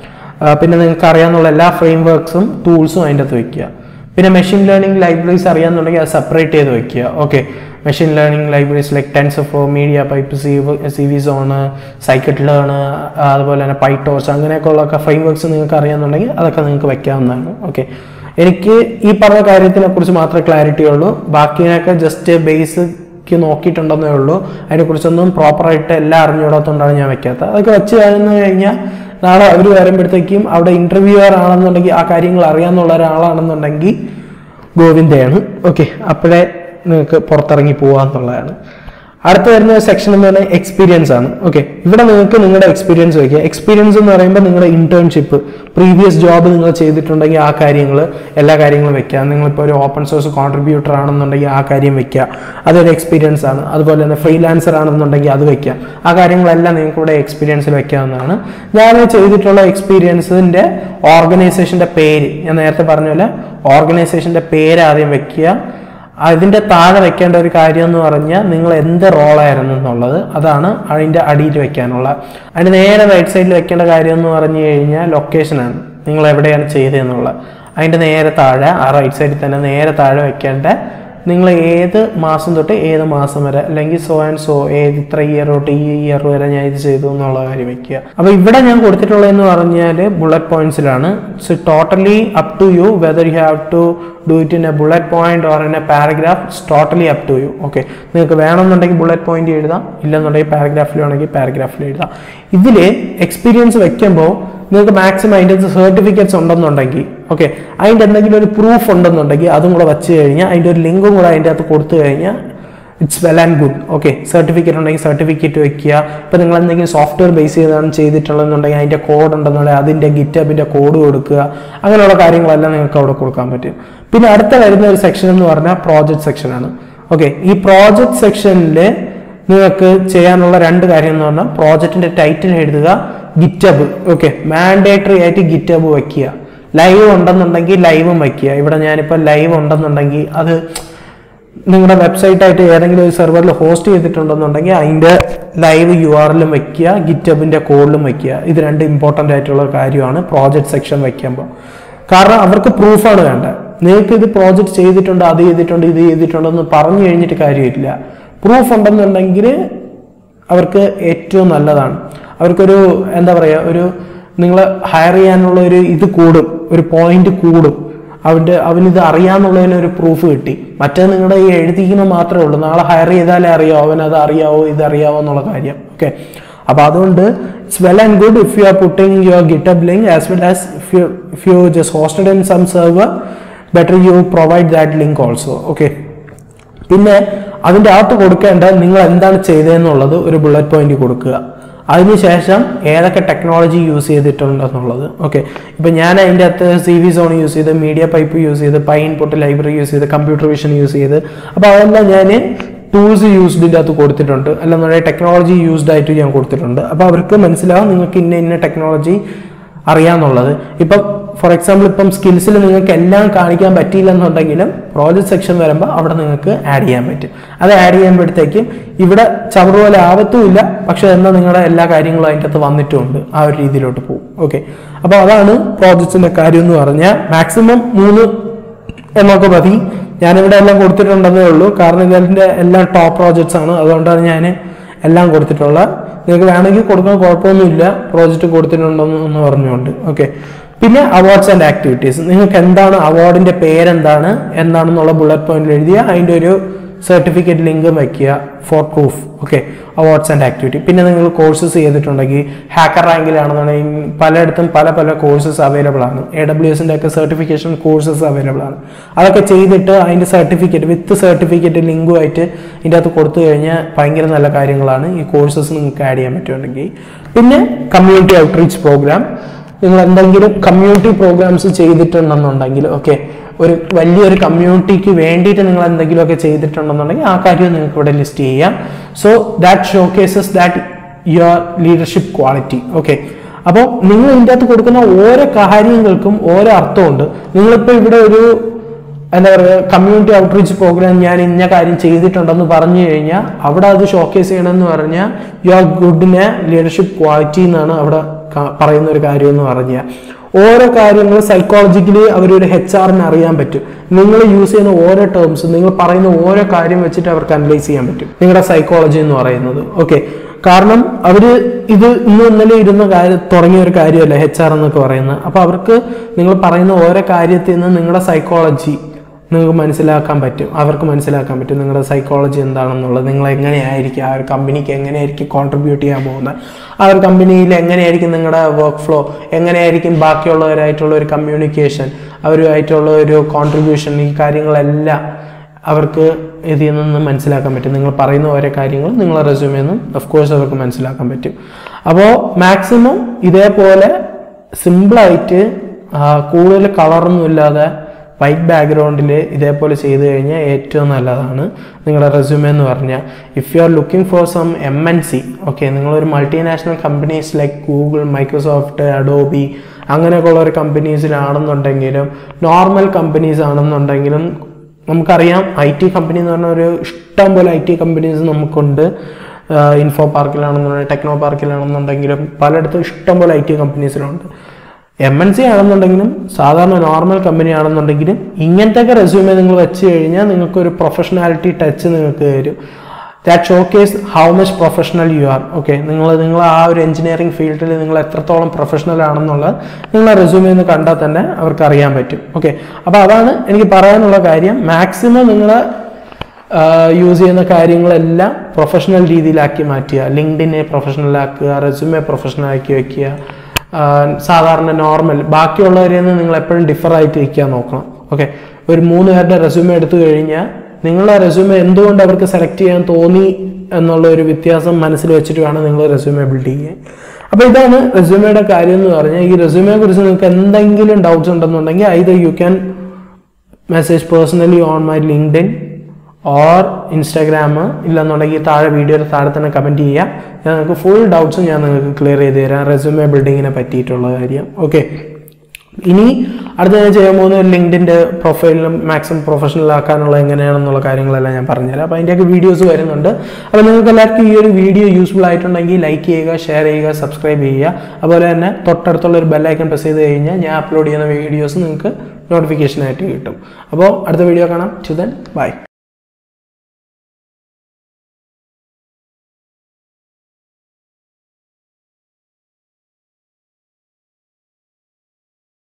Speaker 2: ആ, പിന്നെ നിങ്ങൾക്ക് അറിയാവുന്ന എല്ലാ ഫ്രെയിം വർക്ക്സും ടൂൾസും അതിൻ്റെ അകത്ത് വെക്കുക പിന്നെ മെഷീൻ ലേണിംഗ് ലൈബ്രറീസ് അറിയാമെന്നുണ്ടെങ്കിൽ അത് സെപ്പറേറ്റ് ചെയ്ത് വെക്കുക okay machine learning libraries like TensorFlow MediaPipe C C V സോണ് സൈക്കിട്ട് ലേൺ അതുപോലെ തന്നെ പൈറ്റോർസ് അങ്ങനെയൊക്കെ ഉള്ള ഫ്രെയിം വർക്ക്സ് നിങ്ങൾക്ക് അറിയാമെന്നുണ്ടെങ്കിൽ അതൊക്കെ നിങ്ങൾക്ക് വെക്കാവുന്നതാണ് ഓക്കെ എനിക്ക് ഈ പറഞ്ഞ കാര്യത്തിനെ കുറിച്ച് മാത്രമേ ക്ലാരിറ്റി ഉള്ളൂ ബാക്കിയൊക്കെ ജസ്റ്റ് ബേസിക് നോക്കിയിട്ടുണ്ടെന്നേ ഉള്ളൂ അതിനെക്കുറിച്ചൊന്നും പ്രോപ്പറായിട്ട് എല്ലാം അറിഞ്ഞുകൂടാത്തതുകൊണ്ടാണ് ഞാൻ വെക്കാത്തത് അതൊക്കെ വെച്ച് കഴിഞ്ഞു കഴിഞ്ഞാൽ നാളെ അവർ വരുമ്പോഴത്തേക്കും അവിടെ ഇന്റർവ്യൂവർ ആണെന്നുണ്ടെങ്കിൽ ആ കാര്യങ്ങൾ അറിയാന്നുള്ള ഒരാളാണെന്നുണ്ടെങ്കിൽ ഗോവിന്ദയാണ് ഓക്കെ അപ്പോഴേ നിങ്ങൾക്ക് പുറത്തിറങ്ങി പോകാന്നുള്ളതാണ് അടുത്ത വരുന്ന സെക്ഷൻ എന്ന് പറഞ്ഞാൽ എക്സ്പീരിയൻസ് ആണ് ഓക്കെ ഇവിടെ നിങ്ങൾക്ക് നിങ്ങളുടെ എക്സ്പീരിയൻസ് വയ്ക്കുക എക്സ്പീരിയൻസ് എന്ന് പറയുമ്പോൾ നിങ്ങളുടെ ഇന്റേൺഷിപ്പ് പ്രീവിയസ് ജോബ് നിങ്ങൾ ചെയ്തിട്ടുണ്ടെങ്കിൽ ആ കാര്യങ്ങൾ എല്ലാ കാര്യങ്ങളും വെക്കുക നിങ്ങളിപ്പോൾ ഒരു ഓപ്പൺ സോഴ്സ് കോൺട്രിബ്യൂട്ടർ ആണെന്നുണ്ടെങ്കിൽ ആ കാര്യം വെക്കുക അതൊരു എക്സ്പീരിയൻസ് ആണ് അതുപോലെ തന്നെ ഫ്രീലാൻസർ ആണെന്നുണ്ടെങ്കിൽ അത് വെക്കുക ആ കാര്യങ്ങളെല്ലാം നിങ്ങൾക്ക് ഇവിടെ എക്സ്പീരിയൻസിൽ വെക്കാവുന്നതാണ് ഞാൻ ചെയ്തിട്ടുള്ള എക്സ്പീരിയൻസിന്റെ ഓർഗനൈസേഷന്റെ പേര് ഞാൻ നേരത്തെ പറഞ്ഞ പോലെ ഓർഗനൈസേഷന്റെ പേര് ആദ്യം വെക്കുക അതിന്റെ താഴെ വെക്കേണ്ട ഒരു കാര്യം എന്ന് പറഞ്ഞാൽ നിങ്ങൾ എന്ത് റോളായിരുന്നു എന്നുള്ളത് അതാണ് അതിന്റെ അടിയിൽ വെക്കാനുള്ള അതിന്റെ നേരെ റൈറ്റ് സൈഡിൽ വെക്കേണ്ട കാര്യം എന്ന് പറഞ്ഞു കഴിഞ്ഞാൽ ലൊക്കേഷനാണ് നിങ്ങൾ എവിടെയാണ് ചെയ്തതെന്നുള്ളത് അതിന്റെ നേരെ താഴെ ആ റൈറ്റ് സൈഡിൽ തന്നെ നേരെ താഴെ വെക്കേണ്ട നിങ്ങൾ ഏത് മാസം തൊട്ട് ഏത് മാസം വരെ അല്ലെങ്കിൽ സോ ആൻഡ് സോ ഏത് ഇത്ര ഇയർ തൊട്ട് ഈ ഇയർ വരെ ഞാൻ ഇത് ചെയ്തു എന്നുള്ള കാര്യം വെക്കുക അപ്പോൾ ഇവിടെ ഞാൻ കൊടുത്തിട്ടുള്ളതെന്ന് പറഞ്ഞാൽ ബുള്ളറ്റ് പോയിന്റ്സിലാണ് so totally up to you whether you have to do it in a bullet point or in a paragraph totally up to you okay നിങ്ങൾക്ക് വേണമെന്നുണ്ടെങ്കിൽ ബുള്ളറ്റ് പോയിന്റ് എഴുതാം ഇല്ലെന്നുണ്ടെങ്കിൽ പാരഗ്രാഫിൽ വേണമെങ്കിൽ പാരഗ്രാഫിൽ എഴുതാം ഇതിൽ എക്സ്പീരിയൻസ് വെക്കുമ്പോൾ നിങ്ങൾക്ക് മാക്സിമം അതിൻ്റെ അകത്ത് സർട്ടിഫിക്കറ്റ്സ് ഉണ്ടെന്നുണ്ടെങ്കിൽ ഓക്കെ അതിൻ്റെ എന്തെങ്കിലും ഒരു പ്രൂഫ് ഉണ്ടെന്നുണ്ടെങ്കിൽ അതും കൂടെ വെച്ച് കഴിഞ്ഞാൽ അതിൻ്റെ ഒരു ലിങ്കും കൂടെ അതിൻ്റെ അകത്ത് കൊടുത്തു കഴിഞ്ഞാൽ it's well and good okay certificate ഉണ്ടെങ്കിൽ സർട്ടിഫിക്കറ്റ് വെക്കുക ഇപ്പം നിങ്ങൾ എന്തെങ്കിലും സോഫ്റ്റ്വെയർ ബേസ് ചെയ്താണ് ചെയ്തിട്ടുള്ളതെന്നുണ്ടെങ്കിൽ അതിൻ്റെ കോഡ് ഉണ്ടെന്നുണ്ടെങ്കിൽ അതിൻ്റെ ഗിറ്റബിൻ്റെ കോഡ് കൊടുക്കുക അങ്ങനെയുള്ള കാര്യങ്ങളെല്ലാം നിങ്ങൾക്ക് അവിടെ കൊടുക്കാൻ പറ്റും പിന്നെ അടുത്ത വരുന്ന ഒരു സെക്ഷൻ എന്ന് പറഞ്ഞാൽ പ്രോജക്റ്റ് സെക്ഷനാണ് ഓക്കെ ഈ പ്രോജക്റ്റ് സെക്ഷനിൽ നിങ്ങൾക്ക് ചെയ്യാനുള്ള രണ്ട് കാര്യം എന്ന് പറഞ്ഞാൽ പ്രോജക്റ്റിന്റെ ടൈറ്റിൽ എഴുതുക ഗിറ്റബ് ഓക്കെ മാൻഡേറ്ററി ആയിട്ട് ഗിറ്റബ് വയ്ക്കുക ലൈവ് ഉണ്ടെന്നുണ്ടെങ്കിൽ ലൈവും വയ്ക്കുക ഇവിടെ ഞാനിപ്പോൾ ലൈവ് ഉണ്ടെന്നുണ്ടെങ്കിൽ അത് നിങ്ങളുടെ വെബ്സൈറ്റ് ആയിട്ട് ഏതെങ്കിലും ഒരു സെർവറിൽ ഹോസ്റ്റ് ചെയ്തിട്ടുണ്ടെന്നുണ്ടെങ്കിൽ അതിൻ്റെ ലൈവ് യു ആറിലും വെക്കുക ഗിറ്റബിൻ്റെ കോഡിലും വെക്കുക ഇത് രണ്ട് ഇമ്പോർട്ടൻ്റ് ആയിട്ടുള്ള കാര്യമാണ് പ്രോജക്റ്റ് സെക്ഷൻ വയ്ക്കുമ്പോൾ കാരണം അവർക്ക് പ്രൂഫാണ് വേണ്ടത് നിങ്ങൾക്ക് ഇത് പ്രോജക്റ്റ് ചെയ്തിട്ടുണ്ട് അത് ചെയ്തിട്ടുണ്ട് ഇത് ചെയ്തിട്ടുണ്ടെന്ന് പറഞ്ഞു കഴിഞ്ഞിട്ട് കാര്യമില്ല പ്രൂഫ് ഉണ്ടെന്നുണ്ടെങ്കിൽ അവർക്ക് ഏറ്റവും നല്ലതാണ് അവർക്കൊരു എന്താ പറയുക ഒരു നിങ്ങൾ ഹയർ ചെയ്യാനുള്ള ഒരു ഇത് കൂടും ഒരു പോയിന്റ് കൂടും അവൻ്റെ അവനിത് അറിയാന്നുള്ളതിന് ഒരു പ്രൂഫ് കിട്ടി മറ്റേ നിങ്ങളുടെ ഈ എഴുതിക്കുന്ന മാത്രമേ ഉള്ളൂ നാളെ ഹയർ ചെയ്താലേ അറിയാവോ അവൻ അത് അറിയാവോ ഇത് അറിയാവോ എന്നുള്ള കാര്യം ഓക്കെ അപ്പോൾ അതുകൊണ്ട് it's well and good if you are putting your GitHub link as well as if you if you just hosted in some server better you provide that link also okay പിന്നെ അതിൻ്റെ അകത്ത് കൊടുക്കേണ്ട നിങ്ങൾ എന്താണ് ചെയ്തതെന്നുള്ളത് ഒരു bullet point കൊടുക്കുക അതിനുശേഷം ഏതൊക്കെ ടെക്നോളജി യൂസ് ചെയ്തിട്ടുണ്ടെന്നുള്ളത് ഓക്കെ ഇപ്പം ഞാൻ അതിൻ്റെ അകത്ത് സി വി സോൺ യൂസ് ചെയ്ത് മീഡിയ പൈപ്പ് യൂസ് ചെയ്ത് പൈ ഇൻപുട്ട് ലൈബ്രറി യൂസ് ചെയ്ത് കമ്പ്യൂട്ടർ വിഷൻ യൂസ് ചെയ്ത് അപ്പോൾ അതെല്ലാം ഞാൻ ടൂൾസ് യൂസ്ഡിൻ്റെ അകത്ത് കൊടുത്തിട്ടുണ്ട് അല്ലെന്നുണ്ടെങ്കിൽ ടെക്നോളജി യൂസ്ഡ് ആയിട്ട് ഞാൻ കൊടുത്തിട്ടുണ്ട് അപ്പോൾ അവർക്ക് മനസ്സിലാവും നിങ്ങൾക്ക് ഇന്ന ഇന്ന ടെക്നോളജി അറിയാന്നുള്ളത് ഇപ്പം ഫോർ എക്സാമ്പിൾ ഇപ്പം സ്കിൽസിൽ നിങ്ങൾക്ക് എല്ലാം കാണിക്കാൻ പറ്റിയില്ല എന്നുണ്ടെങ്കിലും പ്രോജക്റ്റ് സെക്ഷൻ വരുമ്പോൾ അവിടെ നിങ്ങൾക്ക് ആഡ് ചെയ്യാൻ പറ്റും അത് ആഡ് ചെയ്യുമ്പോഴത്തേക്കും ഇവിടെ ചവറ് പോലെ ആവത്തുമില്ല പക്ഷെ എന്നാൽ നിങ്ങളുടെ എല്ലാ കാര്യങ്ങളും അതിൻ്റെ അകത്ത് വന്നിട്ടുമുണ്ട് ആ ഒരു രീതിയിലോട്ട് പോകും ഓക്കെ അപ്പോൾ അതാണ് പ്രോജക്ട്സിന്റെ കാര്യം എന്ന് പറഞ്ഞാൽ മാക്സിമം മൂന്ന് എന്നൊക്കെ മതി ഞാനിവിടെ എല്ലാം കൊടുത്തിട്ടുണ്ടെന്നേ ഉള്ളൂ കാരണം ഇതിൻ്റെ എല്ലാം ടോപ്പ് പ്രോജക്ട്സ് ആണ് അതുകൊണ്ടാണ് ഞാൻ എല്ലാം കൊടുത്തിട്ടുള്ളത് നിങ്ങൾക്ക് വേണമെങ്കിൽ കൊടുക്കാൻ കുഴപ്പമൊന്നുമില്ല പ്രോജക്റ്റ് കൊടുത്തിട്ടുണ്ടെന്ന് എന്ന് പറഞ്ഞുകൊണ്ട് ഓക്കെ പിന്നെ അവാർഡ്സ് ആൻഡ് ആക്ടിവിറ്റീസ് നിങ്ങൾക്ക് എന്താണ് അവാർഡിന്റെ പേരെന്താണ് എന്താണെന്നുള്ള ബുള്ളറ്റ് പോയിന്റിൽ എഴുതിയ അതിൻ്റെ ഒരു സർട്ടിഫിക്കറ്റ് ലിങ്കും വയ്ക്കുക for proof okay awards and activity പിന്നെ നിങ്ങൾ കോഴ്സസ് ചെയ്തിട്ടുണ്ടെങ്കിൽ ഹാക്കർ റാങ്കിലാണെന്നുണ്ടെങ്കിൽ പലയിടത്തും പല പല കോഴ്സസ് അവൈലബിൾ ആണ് എ ഡബ്ല്യു എസിൻ്റെ ഒക്കെ സർട്ടിഫിക്കേഷൻ കോഴ്സസ് അവൈലബിൾ ആണ് അതൊക്കെ ചെയ്തിട്ട് അതിൻ്റെ സർട്ടിഫിക്കറ്റ് വിത്ത് സർട്ടിഫിക്കറ്റ് ലിങ്കുമായിട്ട് ഇതിൻ്റെ അകത്ത് കൊടുത്തു കഴിഞ്ഞാൽ ഭയങ്കര നല്ല കാര്യങ്ങളാണ് ഈ കോഴ്സസ് നിങ്ങൾക്ക് ആഡ് ചെയ്യാൻ പറ്റുമെങ്കിൽ പിന്നെ കമ്മ്യൂണിറ്റി ഔട്ട്റീച്ച് പ്രോഗ്രാം നിങ്ങൾ എന്തെങ്കിലും കമ്മ്യൂണിറ്റി പ്രോഗ്രാംസ് ചെയ്തിട്ടുണ്ടെന്നുണ്ടെങ്കിൽ ഓക്കെ ഒരു വലിയൊരു കമ്മ്യൂണിറ്റിക്ക് വേണ്ടിയിട്ട് നിങ്ങൾ എന്തെങ്കിലുമൊക്കെ ചെയ്തിട്ടുണ്ടെന്നുണ്ടെങ്കിൽ ആ കാര്യം നിങ്ങൾക്ക് ഇവിടെ ലിസ്റ്റ് ചെയ്യാം so that showcases that your leadership quality okay അപ്പോൾ നിങ്ങൾ ഇതിൻ്റെ അകത്ത് കൊടുക്കുന്ന ഓരോ കാര്യങ്ങൾക്കും ഓരോ അർത്ഥമുണ്ട് നിങ്ങളിപ്പോൾ ഇവിടെ ഒരു എന്താ പറയുക കമ്മ്യൂണിറ്റി ഔട്ട്റീച്ച് പ്രോഗ്രാം ഞാൻ ഇന്ന കാര്യം ചെയ്തിട്ടുണ്ടെന്ന് പറഞ്ഞു കഴിഞ്ഞാൽ അവിടെ അത് ഷോക്കേസ് ചെയ്യണമെന്ന് പറഞ്ഞാൽ യു ആർ ഗുഡിനെ ലീഡർഷിപ്പ് ക്വാളിറ്റി എന്നാണ് അവിടെ ക- പറയുന്ന ഒരു കാര്യം എന്ന് പറഞ്ഞാൽ ഓരോ കാര്യങ്ങൾ സൈക്കോളജിക്കലി അവരൊരു എച്ച് ആറിന് അറിയാൻ പറ്റും നിങ്ങൾ യൂസ് ചെയ്യുന്ന ഓരോ ടേംസ് നിങ്ങൾ പറയുന്ന ഓരോ കാര്യം വെച്ചിട്ട് അവർക്ക് അനലൈസ് ചെയ്യാൻ പറ്റും നിങ്ങളുടെ സൈക്കോളജി എന്ന് പറയുന്നത് ഓക്കെ കാരണം അവര് ഇത് ഇന്ന് ഇന്നലെ ഇരുന്ന കാര്യം തുടങ്ങിയ ഒരു കാര്യമല്ല എച്ച് ആർ എന്നൊക്കെ പറയുന്നത് അപ്പൊ അവർക്ക് നിങ്ങൾ പറയുന്ന ഓരോ കാര്യത്തിൽ നിന്ന് നിങ്ങളുടെ സൈക്കോളജി നിങ്ങൾക്ക് മനസ്സിലാക്കാൻ പറ്റും അവർക്ക് മനസ്സിലാക്കാൻ പറ്റും നിങ്ങളുടെ സൈക്കോളജി എന്താണെന്നുള്ളത് നിങ്ങൾ എങ്ങനെയായിരിക്കും ആ ഒരു കമ്പനിക്ക് എങ്ങനെയായിരിക്കും കോൺട്രിബ്യൂട്ട് ചെയ്യാൻ പോകുന്നത് ആ ഒരു കമ്പനിയിൽ എങ്ങനെയായിരിക്കും നിങ്ങളുടെ വർക്ക് ഫ്ലോ എങ്ങനെയായിരിക്കും ബാക്കിയുള്ളവരായിട്ടുള്ള ഒരു കമ്മ്യൂണിക്കേഷൻ അവരുമായിട്ടുള്ള ഒരു കോൺട്രിബ്യൂഷൻ ഈ കാര്യങ്ങളെല്ലാം അവർക്ക് ഇതിൽ നിന്ന് മനസ്സിലാക്കാൻ പറ്റും നിങ്ങൾ പറയുന്ന ഓരോ കാര്യങ്ങൾ നിങ്ങളെ റെസ്യൂമിൽ നിന്നും ഓഫ് കോഴ്സ് അവർക്ക് മനസ്സിലാക്കാൻ പറ്റും അപ്പോൾ മാക്സിമം ഇതേപോലെ സിമ്പിളായിട്ട് കൂടുതൽ കളറൊന്നും ഇല്ലാതെ വൈറ്റ് ബാക്ക്ഗ്രൗണ്ടിൽ ഇതേപോലെ ചെയ്തു കഴിഞ്ഞാൽ ഏറ്റവും നല്ലതാണ് നിങ്ങളുടെ റെസ്യൂമെ എന്ന് പറഞ്ഞാൽ if you are looking for some M N C okay നിങ്ങളൊരു multinational companies like Google Microsoft Adobe അങ്ങനെയൊക്കെ ഉള്ള ഒരു കമ്പനീസിലാണെന്നുണ്ടെങ്കിലും നോർമൽ കമ്പനീസ് ആണെന്നുണ്ടെങ്കിലും നമുക്കറിയാം ഐ ടി കമ്പനി എന്ന് പറഞ്ഞ ഒരു ഇഷ്ടം പോലെ ഐ ടി കമ്പനീസ് നമുക്കുണ്ട് ഇൻഫോ പാർക്കിലാണെന്നുണ്ടെങ്കിൽ ടെക്നോ പാർക്കിലാണെന്നുണ്ടെങ്കിലും പലയിടത്തും ഇഷ്ടം പോലെ ഐ ടി കമ്പനീസിലുണ്ട് എം എൻ സി ആണെന്നുണ്ടെങ്കിലും സാധാരണ നോർമൽ കമ്പനി ആണെന്നുണ്ടെങ്കിലും ഇങ്ങനത്തെ റെസ്യൂമേ നിങ്ങൾ വെച്ച് കഴിഞ്ഞാൽ നിങ്ങൾക്ക് ഒരു പ്രൊഫഷണാലിറ്റി ടച്ച് നിങ്ങൾക്ക് തരും that showcase how much professional you are okay നിങ്ങൾ നിങ്ങൾ ആ ഒരു എഞ്ചിനീയറിംഗ് ഫീൽഡിൽ നിങ്ങൾ എത്രത്തോളം പ്രൊഫഷണൽ ആണെന്നുള്ളത് നിങ്ങളെ റെസ്യൂമേ എന്ന് കണ്ടാൽ തന്നെ അവർക്ക് അറിയാൻ പറ്റും ഓക്കെ അപ്പോൾ അതാണ് എനിക്ക് പറയാനുള്ള കാര്യം മാക്സിമം നിങ്ങൾ യൂസ് ചെയ്യുന്ന കാര്യങ്ങളെല്ലാം പ്രൊഫഷണൽ രീതിയിലാക്കി മാറ്റുക ലിങ്ക്ഡിനെ പ്രൊഫഷണൽ ആക്കുക റെസ്യൂമെ പ്രൊഫഷണൽ ആക്കി വെക്കുക ആ, സാധാരണ നോർമൽ ബാക്കിയുള്ളവരിൽ നിന്ന് നിങ്ങൾ എപ്പോഴും ഡിഫർ ആയിട്ട് ഇരിക്കാൻ നോക്കണം ഓക്കെ ഒരു മൂന്ന് പേരുടെ റെസ്യൂമെ എടുത്തു കഴിഞ്ഞാൽ നിങ്ങളുടെ റെസ്യൂമെ എന്തുകൊണ്ട് അവർക്ക് സെലക്ട് ചെയ്യാൻ തോന്നി എന്നുള്ള ഒരു വ്യത്യാസം മനസ്സിൽ വെച്ചിട്ട് വേണം നിങ്ങൾ റെസ്യൂമെ ബിൽഡ് ചെയ്യാൻ അപ്പോൾ ഇതാണ് റെസ്യൂമയുടെ കാര്യം എന്ന് പറഞ്ഞാൽ ഈ റെസ്യൂമയെ കുറിച്ച് നിങ്ങൾക്ക് എന്തെങ്കിലും ഡൗട്ട്സ് ഉണ്ടെന്നുണ്ടെങ്കിൽ either you can message personally on my LinkedIn or Instagram ഇല്ലെന്നുണ്ടെങ്കിൽ താഴെ വീഡിയോയുടെ താഴെ തന്നെ കമൻറ്റ് ചെയ്യുക ഞാൻ നിങ്ങൾക്ക് ഫുൾ ഡൗട്ട്സ് ഞാൻ നിങ്ങൾക്ക് ക്ലിയർ ചെയ്ത് തരാം റെസ്യൂമെ ബിൽഡിങ്ങിനെ പറ്റിയിട്ടുള്ള കാര്യം ഓക്കെ ഇനി അടുത്ത ഞാൻ ചെയ്യാൻ പോകുന്ന ലിങ്ക്ഡിൻ്റെ പ്രൊഫൈലിനും മാക്സിമം പ്രൊഫഷണൽ ആക്കാനുള്ള എങ്ങനെയാണെന്നുള്ള കാര്യങ്ങളെല്ലാം ഞാൻ പറഞ്ഞുതരാം അപ്പോൾ അതിൻ്റെയൊക്കെ വീഡിയോസ് വരുന്നുണ്ട് അപ്പോൾ നിങ്ങൾക്ക് എല്ലാവർക്കും ഈ ഒരു വീഡിയോ യൂസ്ഫുൾ ആയിട്ടുണ്ടെങ്കിൽ ലൈക്ക് ചെയ്യുക ഷെയർ ചെയ്യുക സബ്സ്ക്രൈബ് ചെയ്യുക അതുപോലെ തന്നെ തൊട്ടടുത്തുള്ള ഒരു ബെല്ലൈക്കൺ പ്രസ് ചെയ്ത് കഴിഞ്ഞാൽ ഞാൻ അപ്ലോഡ് ചെയ്യുന്ന വീഡിയോസ് നിങ്ങൾക്ക് നോട്ടിഫിക്കേഷൻ ആയിട്ട് കിട്ടും അപ്പോൾ അടുത്ത വീഡിയോ കാണാം ടു ദെൻ ബൈ